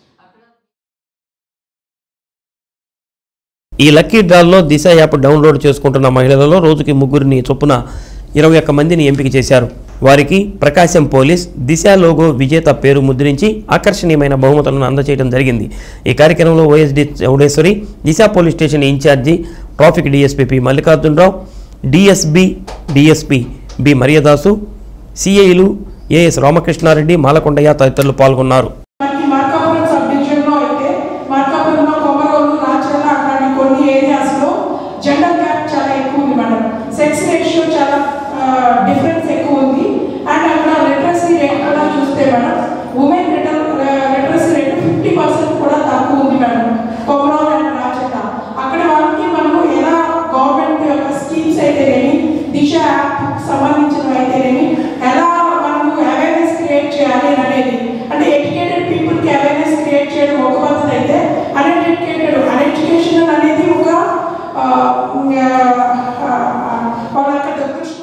ఈ లక్కీ డ్రాల్లో దిశ యాప్ డౌన్లోడ్ చేసుకుంటున్న మహిళలలో రోజుకి ముగ్గురిని చొప్పున ఇరవై ఒక్క మందిని ఎంపిక చేశారు వారికి ప్రకాశం పోలీస్ దిశ లోగో విజేత పేరు ముద్రించి ఆకర్షణీయమైన బహుమతులను అందజేయడం జరిగింది ఈ కార్యక్రమంలో OSD Chowdeshwari Disha police station incharge traffic DSP P Mallikarjuna Rao DSB DSP B Maryadasu సిఐలు ఏఎస్ రామకృష్ణారెడ్డి మాలకొండయ్య తదితరులు పాల్గొన్నారు మనకి మార్కాపురం సబ్ డివిజన్లో అయితే మార్కాపురంలో కొమరోలు రాచర్ల అట్లాంటి కొన్ని ఏరియాస్లో జెండర్ గ్యాప్ చాలా ఎక్కువ ఉంది మేడం సెక్స్ రేషియో చాలా డిఫరెన్స్ ఎక్కువ ఉంది అండ్ అక్కడ లిటరసీ రేట్ కూడా చూస్తే madam women liter literacy rate fifty percent కూడా తక్కువ ఉంది మేడం కొమరోలు అండ్ రాచర్ల అక్కడ వాళ్ళకి మనము ఎలా గవర్నమెంట్ యొక్క స్కీమ్స్ అయితేనేమి దిశ యాప్ సంబంధించినవి అయితేనేమి ఎలా మనము అవేర్నెస్ క్రియేట్ చేయాలి అనేది అంటే ఎడ్యుకేటెడ్ పీపుల్కి అవేర్నెస్ క్రియేట్ చేయడం ఒక పద్ధతి అయితే అన్ఎడ్యుకేటెడ్ అన్ఎడ్యుకేషన్ అనేది ఒక ఆ, ఆ, వాళ్ళ యొక్క దురదృష్టం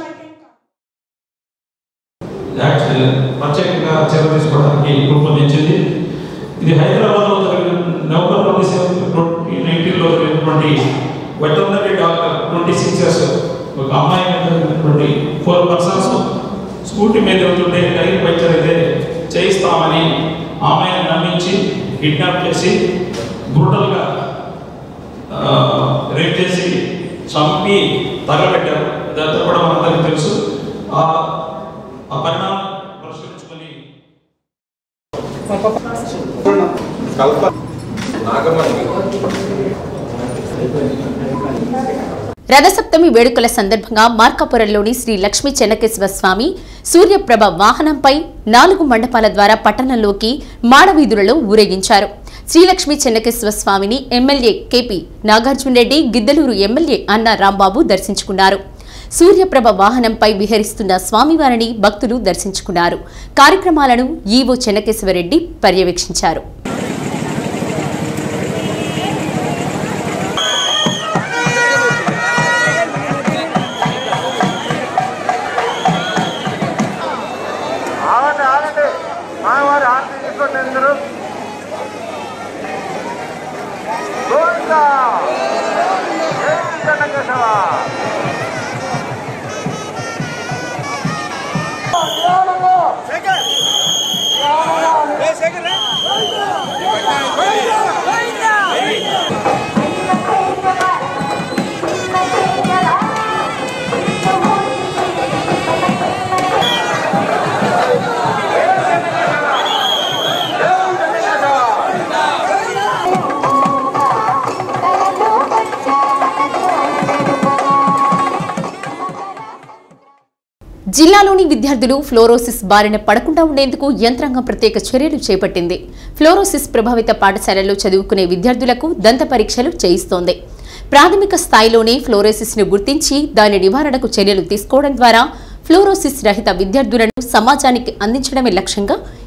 యాక్ట్ ప్రత్యేకంగా చర్య తీసుకోవడానికి రూపొందించింది ఇది హైదరాబాద్లో జరిగిన నవంబర్ ట్వంటీ సెవెన్ ట్వంటీ నైన్టీన్లో జరిగినటువంటి veterinary doctor twenty six years ఒక అమ్మాయి మీద జరిగినటువంటి ఫోర్ పర్సన్స్ స్కూటీ మీద వెళ్తుంటే టైర్ పంచర్ అయితే చేయిస్తామని ఆమెను నమ్మించి కిడ్నాప్ చేసి బ్రూటల్గా రేప్ చేసి చంపి తగలబెట్టారు ఇదంతా కూడా మనందరికీ తెలుసు ఆ ఆ పరిణామం పరిశీలించుకొని రథసప్తమి వేడుకల సందర్భంగా మార్కాపురంలోని శ్రీ లక్ష్మీ చెన్నకేశ్వర స్వామి సూర్యప్రభ వాహనంపై నాలుగు మండపాల ద్వారా పట్టణంలోకి మాడవీధులలో ఊరేగించారు శ్రీలక్ష్మీ చెన్నకేశ్వర స్వామిని MLA KP Nagarjuna Reddy Giddalur MLA Anna Rambabu దర్శించుకున్నారు సూర్యప్రభ వాహనంపై విహరిస్తున్న స్వామివారిని భక్తులు దర్శించుకున్నారు కార్యక్రమాలను ఈవో చెన్నకేశ్వరరెడ్డి పర్యవేక్షించారు ఆగండి ఆగండి మావారి ఆర్తి తీసుకోండి అందరూ గోవిందా జై చెన్నకేశవ జిల్లాలోని విద్యార్థులు ఫ్లోరోసిస్ బారిన పడకుండా ఉండేందుకు యంత్రాంగం ప్రత్యేక చర్యలు చేపట్టింది ఫ్లోరోసిస్ ప్రభావిత పాఠశాలల్లో చదువుకునే విద్యార్థులకు దంత పరీక్షలు చేయిస్తోంది ప్రాథమిక స్థాయిలోనే ఫ్లోరోసిస్ ను గుర్తించి దాని నివారణకు చర్యలు తీసుకోవడం ద్వారా ఫ్లోరోసిస్ రహిత విద్యార్థులను సమాజానికి అందించడమే లక్ష్యంగా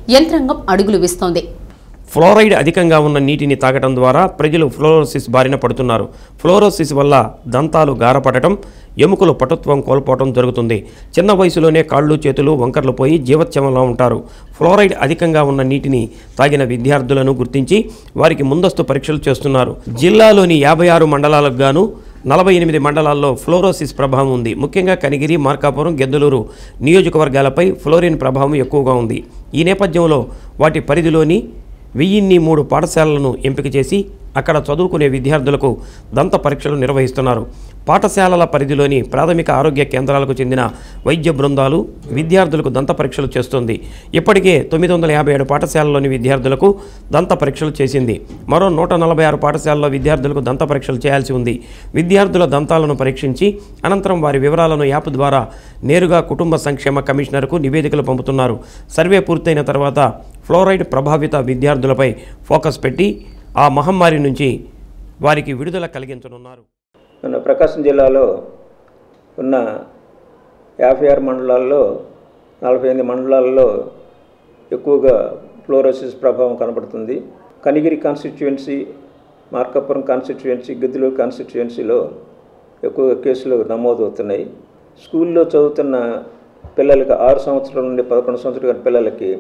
యంత్రాంగం అడుగులు వేస్తోంది ఫ్లోరైడ్ అధికంగా ఉన్న నీటిని తాగటం ద్వారా ప్రజలు ఫ్లోరోసిస్ బారిన పడుతున్నారు ఫ్లోరోసిస్ వల్ల దంతాలు గారపడటం ఎముకలు పటుత్వం కోల్పోవటం జరుగుతుంది చిన్న వయసులోనే కాళ్ళు చేతులు వంకర్లు పోయి జీవత్యమంలో ఉంటారు ఫ్లోరైడ్ అధికంగా ఉన్న నీటిని తాగిన విద్యార్థులను గుర్తించి వారికి ముందస్తు పరీక్షలు చేస్తున్నారు జిల్లాలోని యాభై ఆరు మండలాలకు గాను నలభై ఎనిమిది మండలాల్లో ఫ్లోరోసిస్ ప్రభావం ఉంది ముఖ్యంగా కనిగిరి మార్కాపురం గెద్దలూరు నియోజకవర్గాలపై ఫ్లోరిన్ ప్రభావం ఎక్కువగా ఉంది ఈ నేపథ్యంలో వాటి పరిధిలోని వెయ్యిన్ని మూడు పాఠశాలలను ఎంపిక చేసి అక్కడ చదువుకునే విద్యార్థులకు దంత పరీక్షలు నిర్వహిస్తున్నారు పాఠశాలల పరిధిలోని ప్రాథమిక ఆరోగ్య కేంద్రాలకు చెందిన వైద్య బృందాలు విద్యార్థులకు దంత పరీక్షలు చేస్తుంది ఇప్పటికే తొమ్మిది వందల యాభై ఏడు పాఠశాలలోని విద్యార్థులకు దంత పరీక్షలు చేసింది మరో నూట నలభై ఆరు పాఠశాలలో విద్యార్థులకు దంత పరీక్షలు చేయాల్సి ఉంది విద్యార్థుల దంతాలను పరీక్షించి అనంతరం వారి వివరాలను యాప్ ద్వారా నేరుగా కుటుంబ సంక్షేమ కమిషనర్కు నివేదికలు పంపుతున్నారు సర్వే పూర్తయిన తర్వాత ఫ్లోరైడ్ ప్రభావిత విద్యార్థులపై ఫోకస్ పెట్టి ఆ మహమ్మారి నుంచి వారికి విడుదల కలిగించనున్నారు మన ప్రకాశం జిల్లాలో ఉన్న యాభై ఆరు మండలాల్లో నలభై ఎనిమిది మండలాల్లో ఎక్కువగా ఫ్లోరోసిస్ ప్రభావం కనబడుతుంది కనిగిరి కాన్స్టిట్యుయెన్సీ మార్కాపురం కాన్స్టిట్యుయెన్సీ గిద్దలూరు కాన్స్టిట్యుయెన్సీలో ఎక్కువ కేసులు నమోదవుతున్నాయి స్కూల్లో చదువుతున్న పిల్లలకి ఆరు సంవత్సరాల నుండి పదకొండు సంవత్సరాల పిల్లలకి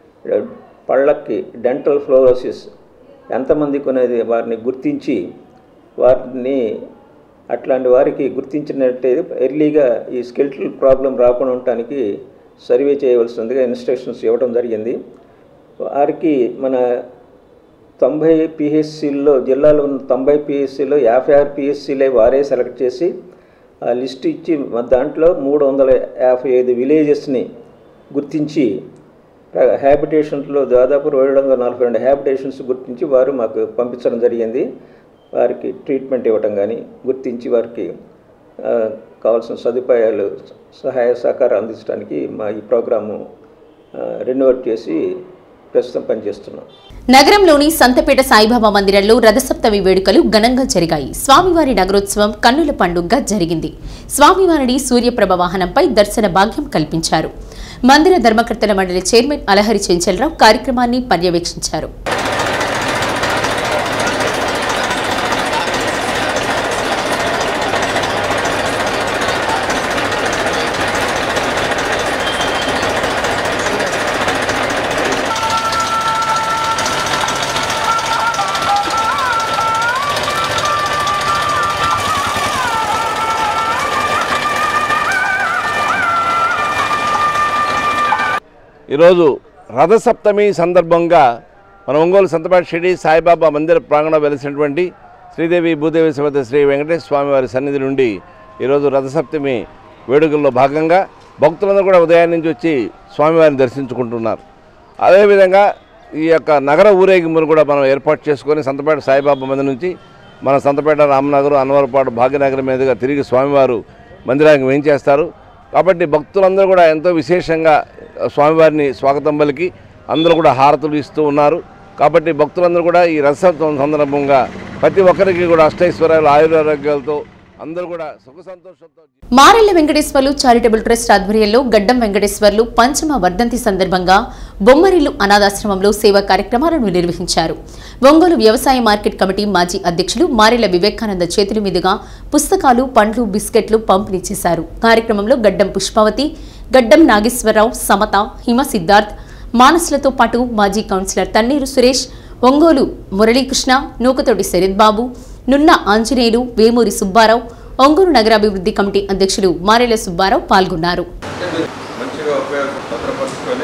పళ్ళకి డెంటల్ ఫ్లోరోసిస్ ఎంతమందికి అనేది వారిని గుర్తించి వారిని అట్లాంటి వారికి గుర్తించినట్టయితే ఎర్లీగా ఈ స్కెల్టల్ ప్రాబ్లం రాకుండా ఉండటానికి సర్వే చేయవలసిందిగా ఇన్స్ట్రక్షన్స్ ఇవ్వడం జరిగింది వారికి మన తొంభై పిహెచ్సిల్లో జిల్లాలో ఉన్న తొంభై పిహెచ్సిలో యాభై ఆరు పిహెచ్సిలే వారే సెలెక్ట్ చేసి ఆ లిస్ట్ ఇచ్చి మ- దాంట్లో మూడు వందల యాభై ఐదు విలేజెస్ని గుర్తించి హ్యాబిటేషన్స్లో దాదాపు రెండు వందల నలభై రెండు హ్యాబిటేషన్స్ గుర్తించి వారు మాకు పంపించడం జరిగింది వారికి ట్రీట్మెంట్ ఇవ్వటం కానీ గుర్తించి వారికి ఆ, కావాల్సిన సదుపాయాలు సహాయ సహకారం అందించడానికి మా ఈ ప్రోగ్రాము రెన్యువేట్ చేసి ప్రస్తుతం పనిచేస్తున్నాం నగరంలోని సంతపేట సాయిబాబా మందిరంలో రథసప్తమి వేడుకలు ఘనంగా జరిగాయి స్వామివారి నగరోత్సవం కన్నుల పండుగగా జరిగింది స్వామివారిని సూర్యప్రభ వాహనంపై దర్శన భాగ్యం కల్పించారు మందిర ధర్మకర్తల మండలి చైర్మన్ అలహరి చెంచలరావు కార్యక్రమాన్ని పర్యవేక్షించారు ఈరోజు రథసప్తమి సందర్భంగా మన ఒంగోలు సంతపేట షిరిడి సాయిబాబా మందిర ప్రాంగణంలో వెలిసినటువంటి శ్రీదేవి భూదేవి సమేత శ్రీ వెంకటేశ్వర స్వామి వారి సన్నిధి నుండి ఈరోజు రథసప్తమి వేడుకల్లో భాగంగా భక్తులందరూ కూడా ఉదయం నుంచి వచ్చి స్వామివారిని దర్శించుకుంటున్నారు అదేవిధంగా ఈ యొక్క నగర ఊరేగింపును కూడా మనం ఏర్పాటు చేసుకొని సంతపేట సాయిబాబా మందిరం నుంచి మన సంతపేట రామనగర్ అన్వరపాడు భాగ్యనగరం మీదుగా తిరిగి స్వామివారు మందిరానికి వేయించేస్తారు కాబట్టి భక్తులందరూ కూడా ఎంతో విశేషంగా స్వామివారిని స్వాగతం పలికి అందరూ కూడా హారతులు ఇస్తూ ఉన్నారు కాబట్టి భక్తులందరూ కూడా ఈ రథసప్తమం సందర్భంగా ప్రతి ఒక్కరికి కూడా అష్టైశ్వర్యాలు ఆయురారోగ్యాలతో అందరూ కూడా సుఖ సంతోషంతో మారెళ్ల వెంకటేశ్వర్లు చారిటబుల్ ట్రస్ట్ ఆధ్వర్యంలో గడ్డం వెంకటేశ్వర్లు పంచమ వర్ధంతి సందర్భంగా బొమ్మరిల్లు అనాథాశ్రమంలో సేవా కార్యక్రమాలను నిర్వహించారు ఒంగోలు వ్యవసాయ మార్కెట్ కమిటీ మాజీ అధ్యక్షులు మారెళ్ల వివేకానంద చేతుల మీదుగా పుస్తకాలు పండ్లు బిస్కెట్లు పంపిణీ చేశారు కార్యక్రమంలో గడ్డం పుష్పావతి గడ్డం నాగేశ్వరరావు సమత హిమ సిద్ధార్థ్ మానసులతో పాటు మాజీ కౌన్సిలర్ తన్నీరు సురేష్ ఒంగోలు మురళీకృష్ణ నూకతోటి శరత్ బాబు నున్న ఆంజనేయులు వేమూరి సుబ్బారావు ఒంగోలు నగరాభివృద్ధి కమిటీ అధ్యక్షులు మారెల సుబ్బారావు పాల్గొన్నారు మంచిగా ఉపయోగ భద్రపరుచుకొని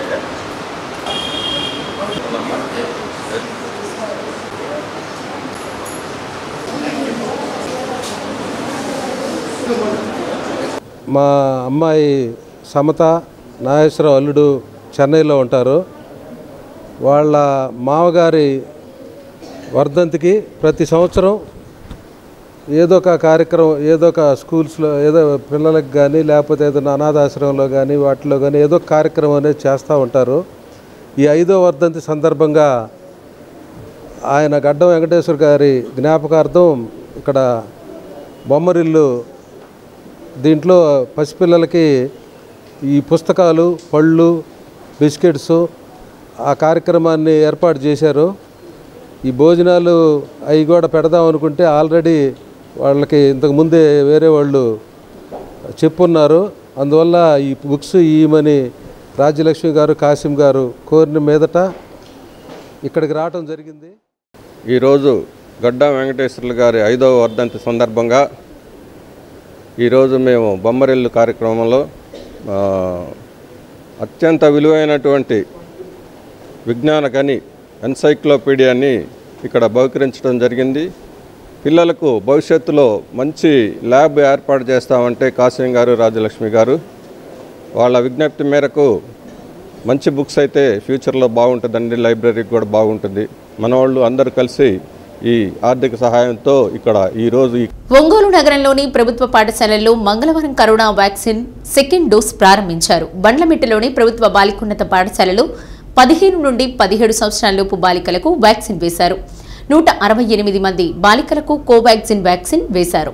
మా అమ్మాయి సమత నాగేశ్వరరావు అల్లుడు చెన్నైలో ఉంటారు వాళ్ళ మామగారి వర్ధంతికి ప్రతి సంవత్సరం ఏదో ఒక కార్యక్రమం ఏదో ఒక స్కూల్స్లో ఏదో పిల్లలకు కానీ లేకపోతే ఏదైనా అనాథాశ్రమంలో కానీ వాటిలో కానీ ఏదో ఒక కార్యక్రమం అనేది చేస్తూ ఉంటారు ఈ ఐదో వర్ధంతి సందర్భంగా ఆయన గడ్డం వెంకటేశ్వర గారి జ్ఞాపకార్థం ఇక్కడ బొమ్మరిల్లు దీంట్లో పసిపిల్లలకి ఈ పుస్తకాలు పళ్ళు బిస్కెట్స్ ఆ కార్యక్రమాన్ని ఏర్పాటు చేశారు ఈ భోజనాలు అవి కూడా పెడదాం అనుకుంటే ఆల్రెడీ వాళ్ళకి ఇంతకుముందే వేరే వాళ్ళు చెప్పున్నారు అందువల్ల ఈ బుక్స్ ఇవ్వమని రాజ్యలక్ష్మి గారు కాసిం గారు కోరిన మీదట ఇక్కడికి రావటం జరిగింది ఈరోజు గడ్డా వెంకటేశ్వర్లు గారి ఐదవ వర్ధంతి సందర్భంగా ఈరోజు మేము బొమ్మరిల్లు కార్యక్రమంలో ఆ, అత్యంత విలువైనటువంటి విజ్ఞాన గని ఎన్సైక్లోపీడియాని ఇక్కడ బహుకరించడం జరిగింది పిల్లలకు భవిష్యత్తులో మంచి ల్యాబ్ ఏర్పాటు చేస్తామంటే కాసిం గారు రాజలక్ష్మి గారు వాళ్ళ విజ్ఞప్తి మేరకు మంచి బుక్స్ అయితే ఫ్యూచర్లో బాగుంటుందండి లైబ్రరీకి కూడా బాగుంటుంది మన వాళ్ళు అందరూ కలిసి ఈ ఆర్థిక సహాయంతో ఇక్కడ ఈరోజు ఈ ఒంగోలు నగరంలోని ప్రభుత్వ పాఠశాలల్లో మంగళవారం కరోనా వ్యాక్సిన్ సెకండ్ డోస్ ప్రారంభించారు బండ్లమిట్టలోని ప్రభుత్వ బాలికోన్నత పాఠశాలలో పదిహేను నుండి పదిహేడు సంవత్సరాలలోపు బాలికలకు వ్యాక్సిన్ వేశారు నూట అరవై ఎనిమిది మంది బాలికలకు కోవాక్సిన్ వ్యాక్సిన్ వేశారు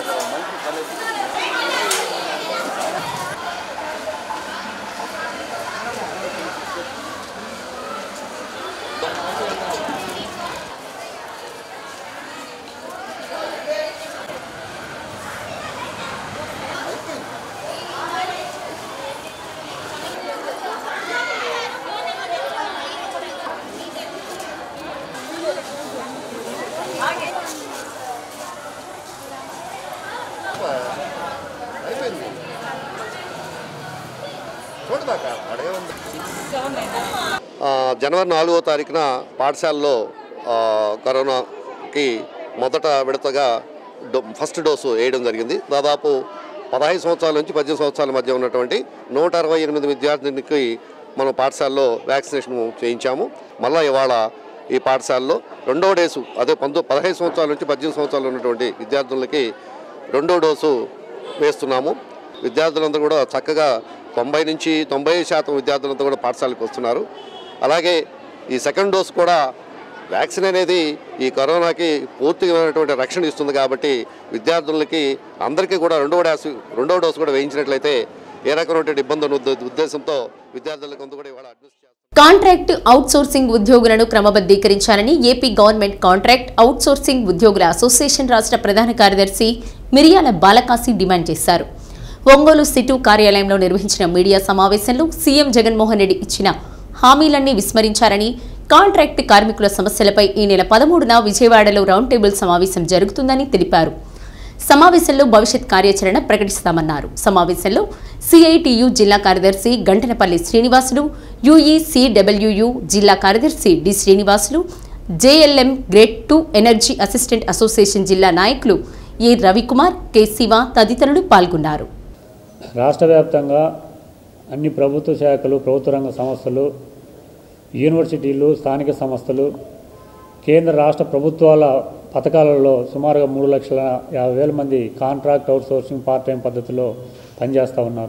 ఆ, జనవరి నాలుగో తారీఖున పాఠశాలలో ఆ, కరోనాకి మొదట విడతగా డో ఫస్ట్ డోసు వేయడం జరిగింది దాదాపు పదహైదు సంవత్సరాల నుంచి పద్దెనిమిది సంవత్సరాల మధ్య ఉన్నటువంటి నూట అరవై ఎనిమిది విద్యార్థులకి మనం పాఠశాలలో వ్యాక్సినేషన్ చేయించాము మళ్ళీ ఇవాళ ఈ పాఠశాలలో రెండో డోసు అదే పంతొ పదహైదు సంవత్సరాల నుంచి పద్దెనిమిది సంవత్సరాలు ఉన్నటువంటి విద్యార్థులకి రెండో డోసు వేస్తున్నాము విద్యార్థులందరూ కూడా చక్కగా తొంభై నుంచి తొంభై శాతం విద్యార్థులంతా కూడా పాఠశాలకు వస్తున్నారు అలాగే ఈ సెకండ్ డోస్ కూడా వ్యాక్సిన్ అనేది ఈ కరోనాకి పూర్తిగానటువంటి రక్షణ ఇస్తుంది కాబట్టి విద్యార్థులకి అందరికీ కూడా రెండవ డోసు రెండవ డోసు కూడా వేయించినట్లయితే ఏ రకమైనటువంటి ఇబ్బంది ఉన్న ఉద్ద- ఉద్దేశంతో విద్యార్థులకు కొంత కూడా ఇవాళ అడ్మిషన్ కాంట్రాక్ట్ అవుట్సోర్సింగ్ ఉద్యోగులను క్రమబద్ధీకరించాలని ఏపీ గవర్నమెంట్ కాంట్రాక్ట్ అవుట్సోర్సింగ్ ఉద్యోగుల అసోసియేషన్ రాష్ట్ర ప్రధాన కార్యదర్శి మిరియాల బాలకాసి డిమాండ్ చేశారు ఒంగోలు సిటు కార్యాలయంలో నిర్వహించిన మీడియా సమావేశంలో సీఎం జగన్మోహన్ రెడ్డి ఇచ్చిన హామీలన్నీ విస్మరించారని కాంట్రాక్ట్ కార్మికుల సమస్యలపై ఈ నెల పదమూడున విజయవాడలో రౌండ్ టేబుల్ సమావేశం జరుగుతుందని తెలిపారు సమావేశంలో భవిష్యత్ కార్యాచరణ ప్రకటిస్తామన్నారు సమావేశంలో సిఐటియు జిల్లా కార్యదర్శి గంటనపల్లి శ్రీనివాసులు యుఈసిడబ్ల్యూయు జిల్లా కార్యదర్శి D Srinivasulu JLM grade two energy assistant association జిల్లా నాయకులు ఏ రవికుమార్ కె శివ తదితరులు పాల్గొన్నారు రాష్ట్ర వ్యాప్తంగా అన్ని ప్రభుత్వ శాఖలు ప్రభుత్వ రంగ సంస్థలు యూనివర్సిటీలు స్థానిక సంస్థలు కేంద్ర రాష్ట్ర ప్రభుత్వాల పథకాలలో సుమారుగా మూడు లక్షల యాభై వేల మంది కాంట్రాక్ట్ అవుట్సోర్సింగ్ పార్ట్ టైం పద్ధతిలో పనిచేస్తూ ఉన్నారు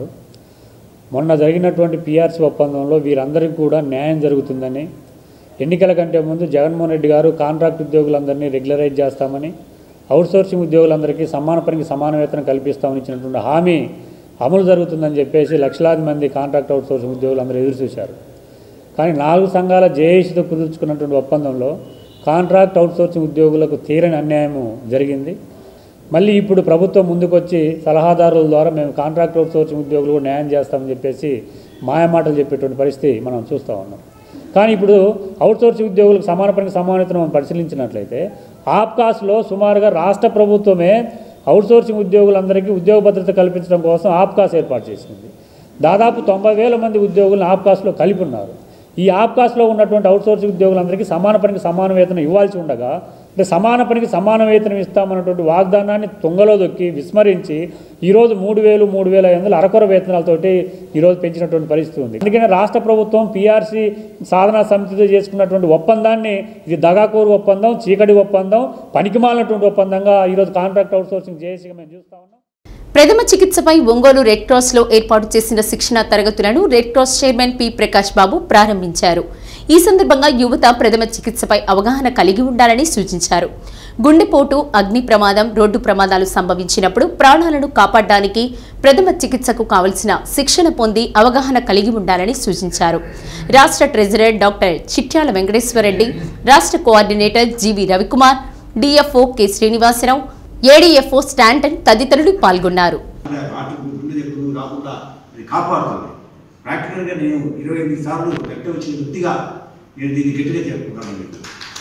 మొన్న జరిగినటువంటి పిఆర్సీ ఒప్పందంలో వీరందరికీ కూడా న్యాయం జరుగుతుందని ఎన్నికల కంటే ముందు జగన్మోహన్ రెడ్డి గారు కాంట్రాక్ట్ ఉద్యోగులందరినీ రెగ్యులరైజ్ చేస్తామని అవుట్సోర్సింగ్ ఉద్యోగులందరికీ సమాన పనికి సమాన వేతనం కల్పిస్తామని ఇచ్చినటువంటి హామీ అమలు జరుగుతుందని చెప్పేసి లక్షలాది మంది కాంట్రాక్ట్ అవుట్సోర్సింగ్ ఉద్యోగులందరూ ఎదురు చూశారు కానీ నాలుగు సంఘాల జేఏసీతో కుదుర్చుకున్నటువంటి ఒప్పందంలో కాంట్రాక్ట్ అవుట్సోర్సింగ్ ఉద్యోగులకు తీరని అన్యాయము జరిగింది మళ్ళీ ఇప్పుడు ప్రభుత్వం ముందుకొచ్చి సలహాదారుల ద్వారా మేము కాంట్రాక్ట్ అవుట్సోర్సింగ్ ఉద్యోగులు కూడా న్యాయం చేస్తామని చెప్పేసి మాయమాటలు చెప్పేటువంటి పరిస్థితి మనం చూస్తూ ఉన్నాం కానీ ఇప్పుడు అవుట్సోర్సింగ్ ఉద్యోగులకు సమాన పనికి సమానతను మనం పరిశీలించినట్లయితే ఆప్కాస్లో సుమారుగా రాష్ట్ర ప్రభుత్వమే అవుట్సోర్సింగ్ ఉద్యోగులందరికీ ఉద్యోగ భద్రత కల్పించడం కోసం ఆప్కాస్ ఏర్పాటు చేసింది దాదాపు తొంభై వేల మంది ఉద్యోగులను ఆప్కాస్లో కలిపి ఉన్నారు ఈ ఆప్కాస్లో ఉన్నటువంటి అవుట్సోర్సింగ్ ఉద్యోగులందరికీ సమాన పనికి సమాన వేతనం ఇవ్వాల్సి ఉండగా అంటే సమాన పనికి సమాన వేతనం ఇస్తామన్నటువంటి వాగ్దానాన్ని తుంగలో దొక్కి విస్మరించి ఈరోజు మూడు వేలు మూడు వేల ఐదు వందల అరకొర వేతనాలతోటి ఈరోజు పెంచినటువంటి పరిస్థితి ఉంది అందుకనే రాష్ట్ర ప్రభుత్వం పీఆర్సీ సాధనా సమితితో చేసుకున్నటువంటి ఒప్పందాన్ని ఇది దగాకోరు ఒప్పందం చీకటి ఒప్పందం పనికిమాలినటువంటి ఒప్పందంగా ఈరోజు కాంట్రాక్ట్ అవుట్సోర్సింగ్ చేసి మేము చూస్తా ఉన్నాం ప్రథమ చికిత్సపై ఒంగోలు రెడ్ క్రాస్ లో ఏర్పాటు చేసిన శిక్షణ తరగతులను red cross chairman P Prakash Babu ప్రారంభించారు ఈ సందర్భంగా యువత ప్రథమ చికిత్సపై అవగాహన కలిగి ఉండాలని సూచించారు గుండెపోటు అగ్ని ప్రమాదం రోడ్డు ప్రమాదాలు సంభవించినప్పుడు ప్రాణాలను కాపాడడానికి ప్రథమ చికిత్సకు కావలసిన శిక్షణ పొంది అవగాహన కలిగి ఉండాలని సూచించారు రాష్ట్ర ట్రెజరర్ డాక్టర్ చిట్యాల వెంకటేశ్వరరెడ్డి రాష్ట్ర coordinator GV Ravikumar DFO K Srinivasa Rao ADFO Stanton తదితరులు పాల్గొన్నారు వాటికి గుండె ఎప్పుడు రాకుండా అది కాపాడుతుంది ప్రాక్టికల్గా నేను ఇరవై ఎనిమిది సార్లు రక్తం వచ్చిన వృత్తిగా నేను దీన్ని గట్టిగా చెప్పుకుంటాను మీకు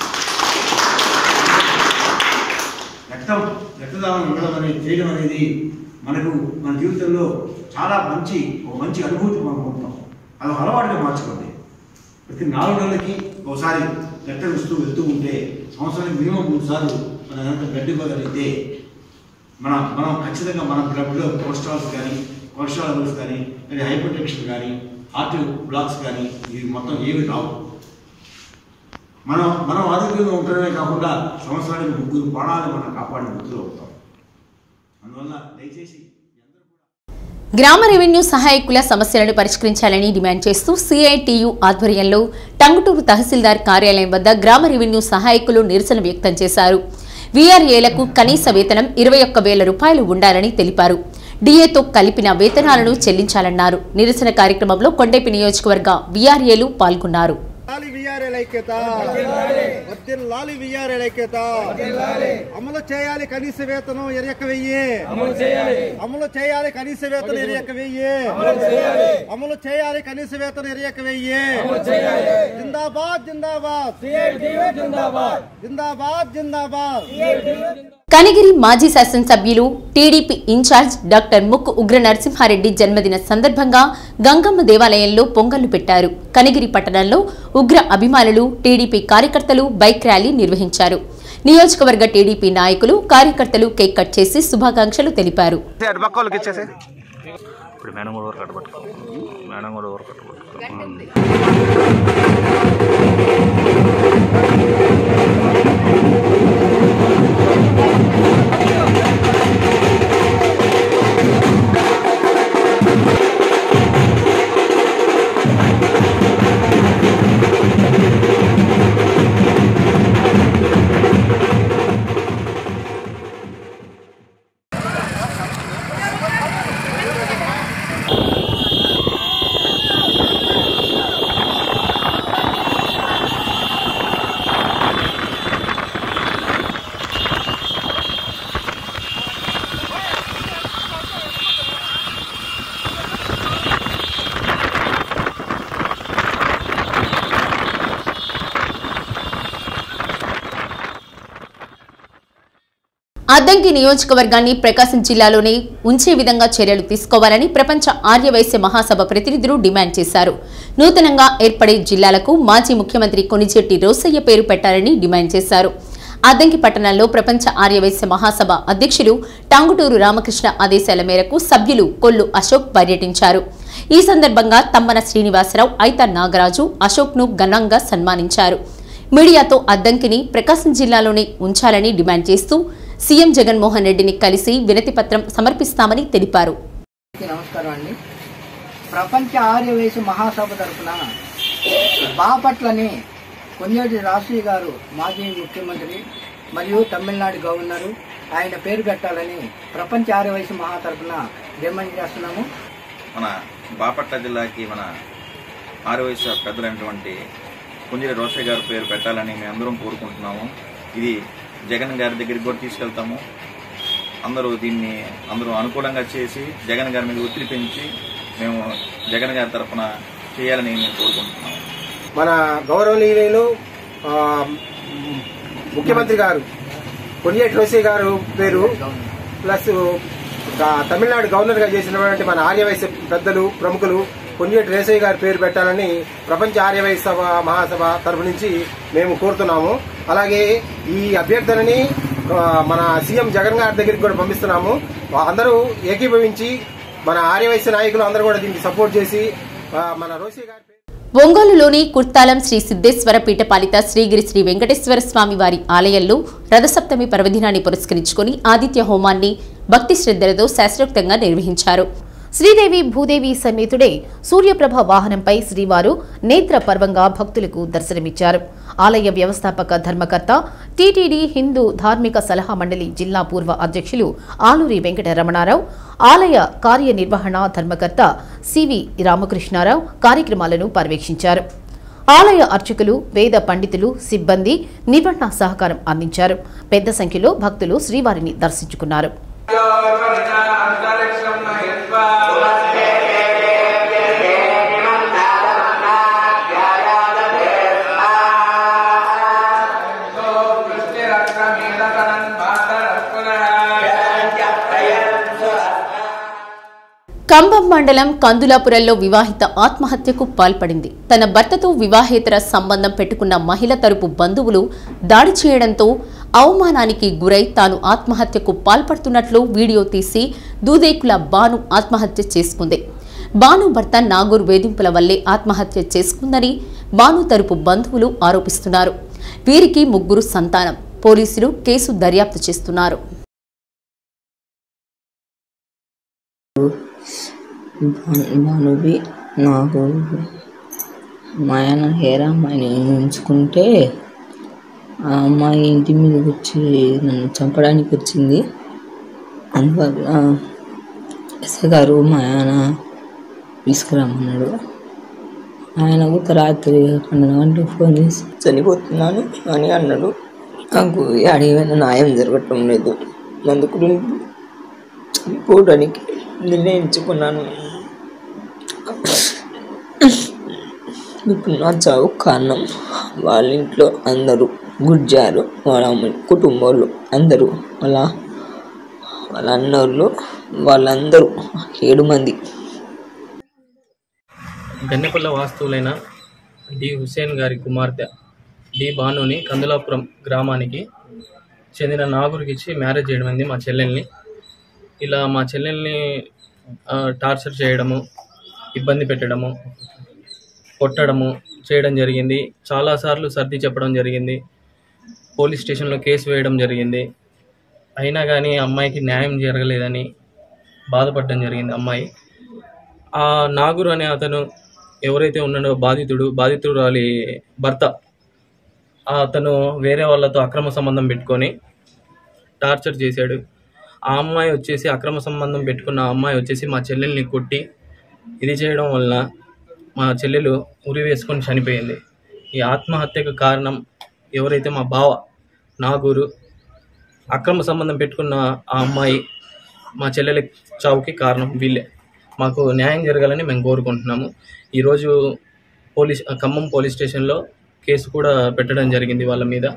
రక్తం రక్తదానం ఉండడం అనేది చేయడం అనేది మనకు మన జీవితంలో చాలా మంచి ఒక మంచి అనుభూతి మనం పొందుతాం అది ఒక అలవాటుగా మార్చుకోండి ప్రతి నాలుగు నెలలకి ఒకసారి రక్తం ఇస్తూ వెళ్తూ ఉంటే సంవత్సరానికి మినిమం మూడు సార్లు మన కనుక గడ్డి ఇవ్వగలిగితే మన మనం ఖచ్చితంగా మన బ్లడ్లో కొలెస్ట్రాల్స్ కానీ కొలెస్ట్రాల్ లెవెల్స్ కానీ లేదా హైపర్ టెన్షన్ కానీ హార్ట్ బ్లాక్స్ కానీ ఇవి మొత్తం ఏమి రావు మనం మనం ఆరోగ్యంగా ఉండడమే కాకుండా సంవత్సరానికి ముగ్గురు ప్రాణాలు మనం కాపాడే వృత్తిలో అవుతాం అందువల్ల దయచేసి గ్రామ రెవెన్యూ సహాయకుల సమస్యలను పరిష్కరించాలని డిమాండ్ చేస్తూ సిఐటియు ఆధ్వర్యంలో టంగుటూరు తహసీల్దార్ కార్యాలయం వద్ద గ్రామ రెవెన్యూ సహాయకులు నిరసన వ్యక్తం చేశారు వీఆర్ఏలకు కనీస వేతనం ఇరవై ఒక్క వేల రూపాయలు ఉండాలని తెలిపారు డిఏతో కలిపిన వేతనాలను చెల్లించాలన్నారు నిరసన కార్యక్రమంలో కొండేపి నియోజకవర్గ వీఆర్ఏలు పాల్గొన్నారు ఐక్యత వర్ధిల్లాలి విఆర్ఎల్ ఐక్యత అమలు చేయాలి కనీస వేతనం ఇరవై వెయ్యి అమలు చేయాలి కనీస వేతనం ఇరవై వెయ్యి అమలు చేయాలి కనీస వేతనం ఇరవై వెయ్యి జిందాబాద్ జిందాబాద్ జిందాబాద్ జిందాబాద్ కనిగిరి మాజీ శాసనసభ్యులు టీడీపీ ఇన్ఛార్జ్ డాక్టర్ ముక్కు ఉగ్ర నరసింహారెడ్డి జన్మదిన సందర్భంగా గంగమ్మ దేవాలయంలో పొంగళ్లు పెట్టారు కనిగిరి పట్టణంలో ఉగ్ర అభిమానులు టీడీపీ కార్యకర్తలు బైక్ ర్యాలీ నిర్వహించారు నియోజకవర్గ టీడీపీ నాయకులు కార్యకర్తలు కేక్ కట్ చేసి శుభాకాంక్షలు తెలిపారు ఇప్పుడు మేడం కూడా వర్క్ పట్టుకో మేడం కూడా వర్క్ పట్టుకో అద్దంకి నియోజకవర్గాన్ని ప్రకాశం జిల్లాలోనే ఉంచే విధంగా చర్యలు తీసుకోవాలని ప్రపంచ ఆర్యవైశ్య మహాసభ ప్రతినిధులు డిమాండ్ చేశారు నూతనంగా ఏర్పడే జిల్లాలకు మాజీ ముఖ్యమంత్రి కొనిజెట్టి రోసయ్య పేరు పెట్టాలని డిమాండ్ చేశారు అద్దంకి పట్టణంలో ప్రపంచ ఆర్యవైశ్య మహాసభ అధ్యక్షులు టంగుటూరు రామకృష్ణ ఆదేశాల మేరకు సభ్యులు కొల్లు అశోక్ పర్యటించారు ఈ సందర్భంగా తమ్మన శ్రీనివాసరావు ఐత నాగరాజు అశోక్ను ఘనంగా సన్మానించారు మీడియాతో అద్దంకిని ప్రకాశం జిల్లాలోనే ఉంచాలని డిమాండ్ చేస్తూ సీఎం జగన్మోహన్ రెడ్డిని కలిసి వినతిపత్రం సమర్పిస్తామని తెలిపారు అందరికీ నమస్కారం అండి ప్రపంచ ఆర్యవేశ మహాసభ తరఫున బాపట్లని కొంజేటి రాశి గారు మాజీ ముఖ్యమంత్రి మరియు తమిళనాడు గవర్నరు ఆయన పేరు పెట్టాలని ప్రపంచ ఆర్యవైశ్య మహా తరఫున డిమాండ్ చేస్తున్నాము మన బాపట్ల జిల్లాకి మన ఆరువైశ్య పెద్దలైనటువంటి కుంజిరి రోషయ్య గారి పేరు పెట్టాలని మేము అందరం కోరుకుంటున్నాము ఇది జగన్ గారి దగ్గరికి కూడా తీసుకెళ్తాము అందరూ దీన్ని అందరూ అనుకూలంగా చేసి జగన్ గారి మీద ఒత్తిడి పెంచి మేము జగన్ గారి తరఫున చేయాలని మేము కోరుకుంటున్నాము మన గౌరవనీయులు ఆ, ముఖ్యమంత్రి గారు కొనియేటి రోసే గారు పేరు ప్లస్ గా- తమిళనాడు గవర్నర్ గా చేసినటువంటి మన ఆర్యవైశ్య పెద్దలు ప్రముఖులు కొనియేటి రేసయ్య గారి పేరు పెట్టాలని ప్రపంచ ఆర్యవైశ్య సభ మహాసభ తరపు నుంచి మేము కోరుతున్నాము అలాగే ఈ అభ్యర్థనని ఆ, మన సీఎం జగన్ గారి దగ్గరికి కూడా పంపిస్తున్నాము అందరూ ఏకీభవించి మన ఆర్యవైశ్య నాయకులు అందరూ కూడా దీనికి సపోర్ట్ చేసి ఆ, మన రోసే గారి ఒంగోలులోని కుర్తాలం శ్రీ సిద్ధేశ్వర పీఠపాలిత శ్రీగిరి శ్రీ వెంకటేశ్వర స్వామి వారి ఆలయంలో రథసప్తమి పర్వదినాన్ని పురస్కరించుకుని ఆదిత్య హోమాన్ని భక్తి శ్రద్ధలతో శాస్త్రోక్తంగా నిర్వహించారు శ్రీదేవి భూదేవి సమేతుడే సూర్యప్రభ వాహనంపై శ్రీవారు నేత్ర పర్వంగా భక్తులకు దర్శనమిచ్చారు ఆలయ వ్యవస్థాపక ధర్మకర్త టీటీడీ హిందూ ధార్మిక సలహా మండలి జిల్లా పూర్వ అధ్యక్షులు ఆలూరి వెంకటరమణారావు ఆలయ కార్యనిర్వహణ ధర్మకర్త సివి రామకృష్ణారావు కార్యక్రమాలను పర్యవేక్షించారు ఆలయ అర్చకులు వేద పండితులు సిబ్బంది నిర్వహణ సహకారం అందించారు పెద్ద సంఖ్యలో భక్తులు శ్రీవారిని దర్శించుకున్నారు కంబం మండలం కందులాపురంలో వివాహిత ఆత్మహత్యకు పాల్పడింది తన భర్తతో వివాహేతర సంబంధం పెట్టుకున్న మహిళ తరపు బంధువులు దాడి చేయడంతో అవమానానికి గురై తాను ఆత్మహత్యకు పాల్పడుతున్నట్లు వీడియో తీసి దూదేకుల బాను ఆత్మహత్య చేసుకుంది బాను భర్త నాగూర్ వేధింపుల వల్లే ఆత్మహత్య చేసుకుందని బాను తరపు బంధువులు ఆరోపిస్తున్నారు వీరికి ముగ్గురు సంతానం పోలీసులు కేసు దర్యాప్తు చేస్తున్నారు భానువి నాకు మా ఆయన హేర్ అమ్మాయిని ఉంచుకుంటే ఆ అమ్మాయి ఇంటి మీదకి వచ్చి నన్ను చంపడానికి వచ్చింది అందువల్ల ఎస్ఐ గారు మా ఆయన తీసుకురమ్మన్నాడు ఆయన ఒక రాత్రి పన్నెండు గంటలకు ఫోన్ చేసి చనిపోతున్నాను అని అన్నాడు నాకు అడిగిన న్యాయం జరగటం లేదు అందుకు చనిపోవడానికి నిర్ణయించుకున్నాను ఇప్పుడు నా చావు కారణం వాళ్ళ ఇంట్లో అందరూ గుడ్జారు వాళ్ళ అమ్మ కుటుంబాలు అందరూ వాళ్ళ వాళ్ళ అన్నోళ్ళు వాళ్ళందరూ ఏడు మంది గన్నెపల్ల వాస్తువులైన డి హుసేన్ గారి కుమార్తె డి భానుని కందులాపురం గ్రామానికి చెందిన నాగురికి ఇచ్చి మ్యారేజ్ చేయడం అయింది మా చెల్లెల్ని ఇలా మా చెల్లెల్ని ఆ, టార్చర్ చేయడము ఇబ్బంది పెట్టడము కొట్టడము చేయడం జరిగింది చాలాసార్లు సర్ది చెప్పడం జరిగింది పోలీస్ స్టేషన్లో కేసు వేయడం జరిగింది అయినా కానీ అమ్మాయికి న్యాయం జరగలేదని బాధపడడం జరిగింది అమ్మాయి ఆ నాగురు అనే అతను ఎవరైతే ఉన్నాడో బాధితుడు బాధితురాలి భర్త ఆ అతను వేరే వాళ్ళతో అక్రమ సంబంధం పెట్టుకొని టార్చర్ చేశాడు ఆ అమ్మాయి వచ్చేసి అక్రమ సంబంధం పెట్టుకున్న ఆ అమ్మాయి వచ్చేసి మా చెల్లెల్ని కొట్టి ఇది చేయడం వల్ల మా చెల్లెలు ఉరి వేసుకొని చనిపోయింది ఈ ఆత్మహత్యకు కారణం ఎవరైతే మా బావ నాగూరు అక్రమ సంబంధం పెట్టుకున్న ఆ అమ్మాయి మా చెల్లెల చావుకి కారణం వీళ్ళే మాకు న్యాయం జరగాలని మేము కోరుకుంటున్నాము ఈరోజు పోలీస్ ఖమ్మం పోలీస్ స్టేషన్లో కేసు కూడా పెట్టడం జరిగింది వాళ్ళ మీద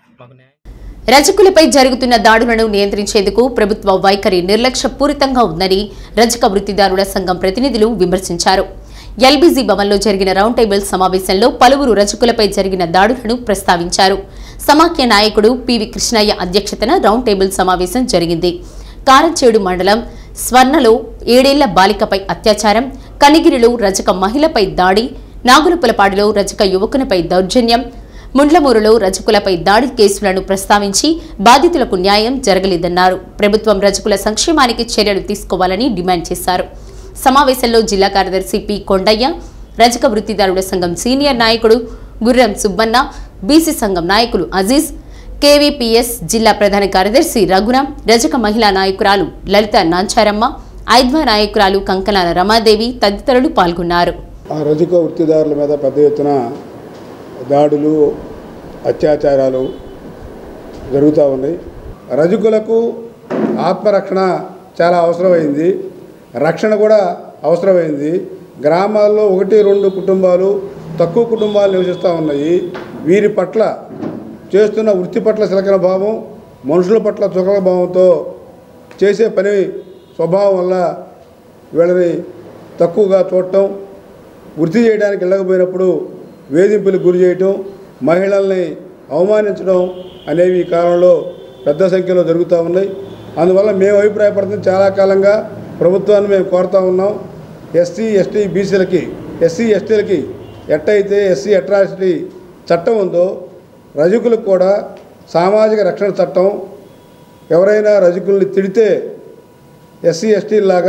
రజకులపై జరుగుతున్న దాడులను నియంత్రించేందుకు ప్రభుత్వ వైఖరి నిర్లక్ష్యపూరితంగా ఉందని రజక వృత్తిదారుల సంఘం ప్రతినిధులు విమర్శించారు ఎల్బీజీ భవన్లో జరిగిన రౌండ్ టేబుల్ సమావేశంలో పలువురు రజకులపై జరిగిన దాడులను ప్రస్తావించారు సమాఖ్య నాయకుడు పివి కృష్ణయ్య అధ్యక్షతన రౌండ్ టేబుల్ సమావేశం జరిగింది కారంచేడు మండలం స్వర్ణలో ఏడేళ్ల బాలికపై అత్యాచారం కనిగిరిలో రజక మహిళపై దాడి నాగులపులపాడులో రజక యువకునిపై దౌర్జన్యం ముండ్లమూరులో రజకులపై దాడి కేసులను ప్రస్తావించి బాధితులకు న్యాయం జరగలేదన్నారు ప్రభుత్వం రజకుల సంక్షేమానికి చర్యలు తీసుకోవాలని డిమాండ్ చేశారు సమావేశంలో జిల్లా కార్యదర్శి పి కొండయ్య రజక వృత్తిదారుల సంఘం సీనియర్ నాయకుడు గుర్రం సుబ్బన్న బీసీ సంఘం నాయకులు అజీజ్ కేవీపీఎస్ జిల్లా ప్రధాన కార్యదర్శి రఘురాం రజక మహిళా నాయకురాలు లలిత నాంచారమ్మ ఐద్వా నాయకురాలు కంకనాల రమాదేవి తదితరులు పాల్గొన్నారు ఆ రజక వృత్తిదారుల మీద పెద్ద ఎత్తున దాడులు అత్యాచారాలు జరుగుతూ ఉన్నాయి రజకులకు ఆత్మరక్షణ చాలా అవసరమైంది రక్షణ కూడా అవసరమైంది గ్రామాల్లో ఒకటి రెండు కుటుంబాలు తక్కువ కుటుంబాలు నివసిస్తూ ఉన్నాయి వీరి పట్ల చేస్తున్న వృత్తి పట్ల శిలకన భావం మనుషుల పట్ల చుకల భావంతో చేసే పని స్వభావం వల్ల వీళ్ళని తక్కువగా చూడటం వృత్తి చేయడానికి వెళ్ళకపోయినప్పుడు వేధింపులకు గురి చేయటం మహిళల్ని అవమానించడం అనేవి ఈ కాలంలో పెద్ద సంఖ్యలో జరుగుతూ ఉన్నాయి అందువల్ల మేము అభిప్రాయపడుతుంది చాలా కాలంగా ప్రభుత్వాన్ని మేము కోరుతా ఉన్నాం ఎస్సీ ఎస్టీ బీసీలకి ఎస్సీ ఎస్టీలకి ఎట్టయితే ఎస్సీ అట్రాసిటీ చట్టం ఉందో రజకులకు కూడా సామాజిక రక్షణ చట్టం ఎవరైనా రజకుల్ని తిడితే ఎస్సీ ఎస్టీలాగా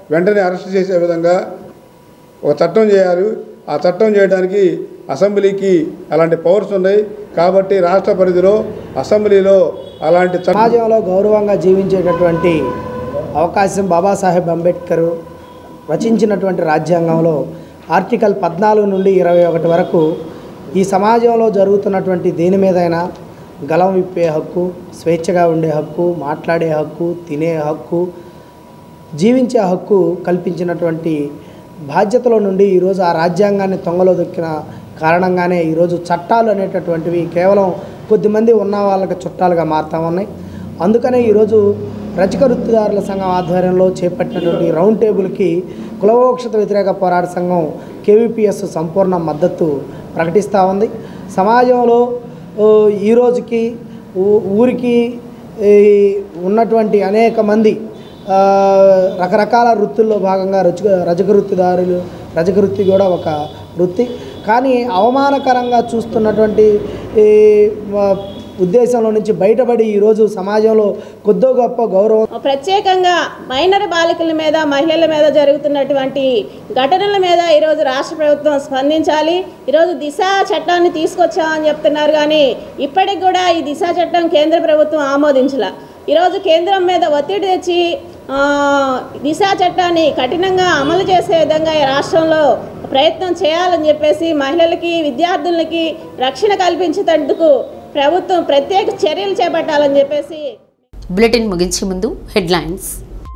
వెంటనే అరెస్ట్ చేసే విధంగా ఒక చట్టం చేయాలి ఆ చట్టం చేయడానికి అసెంబ్లీకి అలాంటి పవర్స్ ఉన్నాయి కాబట్టి రాష్ట్ర పరిధిలో అసెంబ్లీలో అలాంటి చట్టం సమాజంలో గౌరవంగా జీవించేటటువంటి అవకాశం బాబాసాహెబ్ అంబేద్కర్ రచించినటువంటి రాజ్యాంగంలో ఆర్టికల్ పద్నాలుగు నుండి ఇరవై ఒకటి వరకు ఈ సమాజంలో జరుగుతున్నటువంటి దేని మీదైనా గలం విప్పే హక్కు స్వేచ్ఛగా ఉండే హక్కు మాట్లాడే హక్కు తినే హక్కు జీవించే హక్కు కల్పించినటువంటి బాధ్యతలో నుండి ఈరోజు ఆ రాజ్యాంగాన్ని తొంగలో దొక్కిన కారణంగానే ఈరోజు చట్టాలు అనేటటువంటివి కేవలం కొద్దిమంది ఉన్న వాళ్ళకి చుట్టాలుగా మారుతా ఉన్నాయి అందుకనే ఈరోజు రచక వృత్తిదారుల సంఘం ఆధ్వర్యంలో చేపట్టినటువంటి రౌండ్ టేబుల్కి కులవోక్షత వ్యతిరేక పోరాట సంఘం కేవీపీఎస్ సంపూర్ణ మద్దతు ప్రకటిస్తూ ఉంది సమాజంలో ఓ, ఈ రోజుకి ఊ- ఊరికి ఈ ఉన్నటువంటి అనేక మంది ఆ, రకరకాల వృత్తుల్లో భాగంగా రచక రజక వృత్తిదారులు రజక వృత్తి కూడా ఒక వృత్తి కానీ అవమానకరంగా చూస్తున్నటువంటి ఈ మ- ఉద్దేశంలో నుంచి బయటపడి ఈరోజు సమాజంలో కొద్దో గొప్ప గౌరవం ప్రత్యేకంగా మైనర్ బాలికల మీద మహిళల మీద జరుగుతున్నటువంటి ఘటనల మీద ఈరోజు రాష్ట్ర ప్రభుత్వం స్పందించాలి ఈరోజు దిశ చట్టాన్ని తీసుకొచ్చామని చెప్తున్నారు కానీ ఇప్పటికి కూడా ఈ దిశ చట్టం కేంద్ర ప్రభుత్వం ఆమోదించలా ఈరోజు కేంద్రం మీద ఒత్తిడి తెచ్చి ఆ, దిశ చట్టాన్ని కఠినంగా అమలు చేసే విధంగా ఈ రాష్ట్రంలో ప్రయత్నం చేయాలని చెప్పేసి మహిళలకి విద్యార్థులకి రక్షణ కల్పించేటందుకు ప్రభుత్వం ప్రత్యేక చర్యలు చేపట్టాలని చెప్పేసి బులెటిన్ ముగించే ముందు హెడ్లైన్స్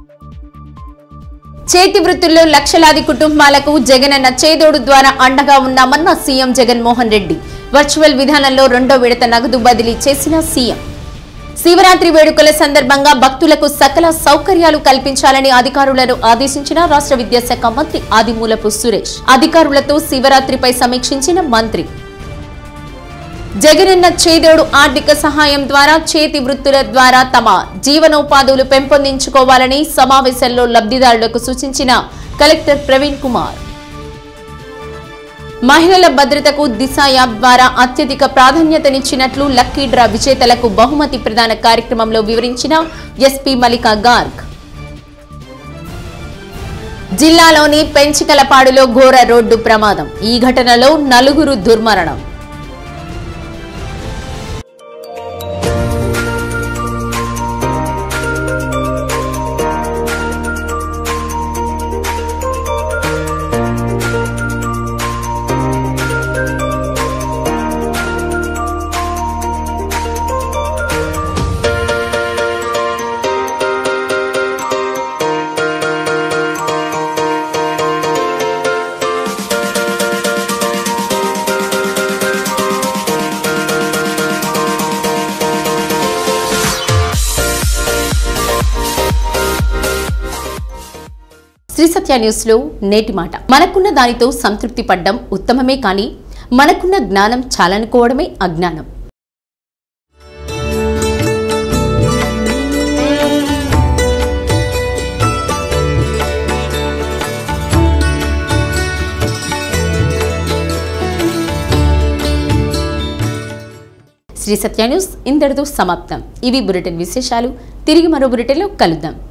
చేతి వృత్తుల్లో లక్షలాది కుటుంబాలకు జగనన్న చేదోడు ద్వారా అండగా ఉన్నామన్న సీఎం జగన్మోహన్ రెడ్డి వర్చువల్ విధానంలో రెండో విడత నగదు బదిలీ చేసిన సీఎం శివరాత్రి వేడుకల సందర్భంగా భక్తులకు సకల సౌకర్యాలు కల్పించాలని అధికారులను ఆదేశించిన రాష్ట్ర విద్యాశాఖ మంత్రి ఆదిమూలపు సురేష్ అధికారులతో శివరాత్రిపై సమీక్షించిన మంత్రి జగనన్న చేదోడు ఆర్థిక సహాయం ద్వారా చేతి వృత్తుల ద్వారా తమ జీవనోపాధులు పెంపొందించుకోవాలని సమావేశంలో లబ్ధిదారులకు సూచించిన కలెక్టర్ ప్రవీణ్ కుమార్ మహిళల భద్రతకు దిశ యాప్ ద్వారా అత్యధిక ప్రాధాన్యతనిచ్చినట్లు లక్కీ డ్రా విజేతలకు బహుమతి ప్రదాన కార్యక్రమంలో వివరించిన ఎస్పీ మల్లికా గార్గ్ జిల్లాలోని పెంచికలపాడులో ఘోర రోడ్డు ప్రమాదం ఈ ఘటనలో నలుగురు దుర్మరణం శ్రీ సత్య న్యూస్ లో నేటి మాట మనకున్న దానితో సంతృప్తి పడ్డం ఉత్తమమే కానీ మనకున్న జ్ఞానం చాలనుకోవడమే అజ్ఞానం శ్రీ సత్య న్యూస్ ఇంతటితో సమాప్తం ఇవి బులెటిన్ విశేషాలు తిరిగి మరో బులెటిన్లో కలుద్దాం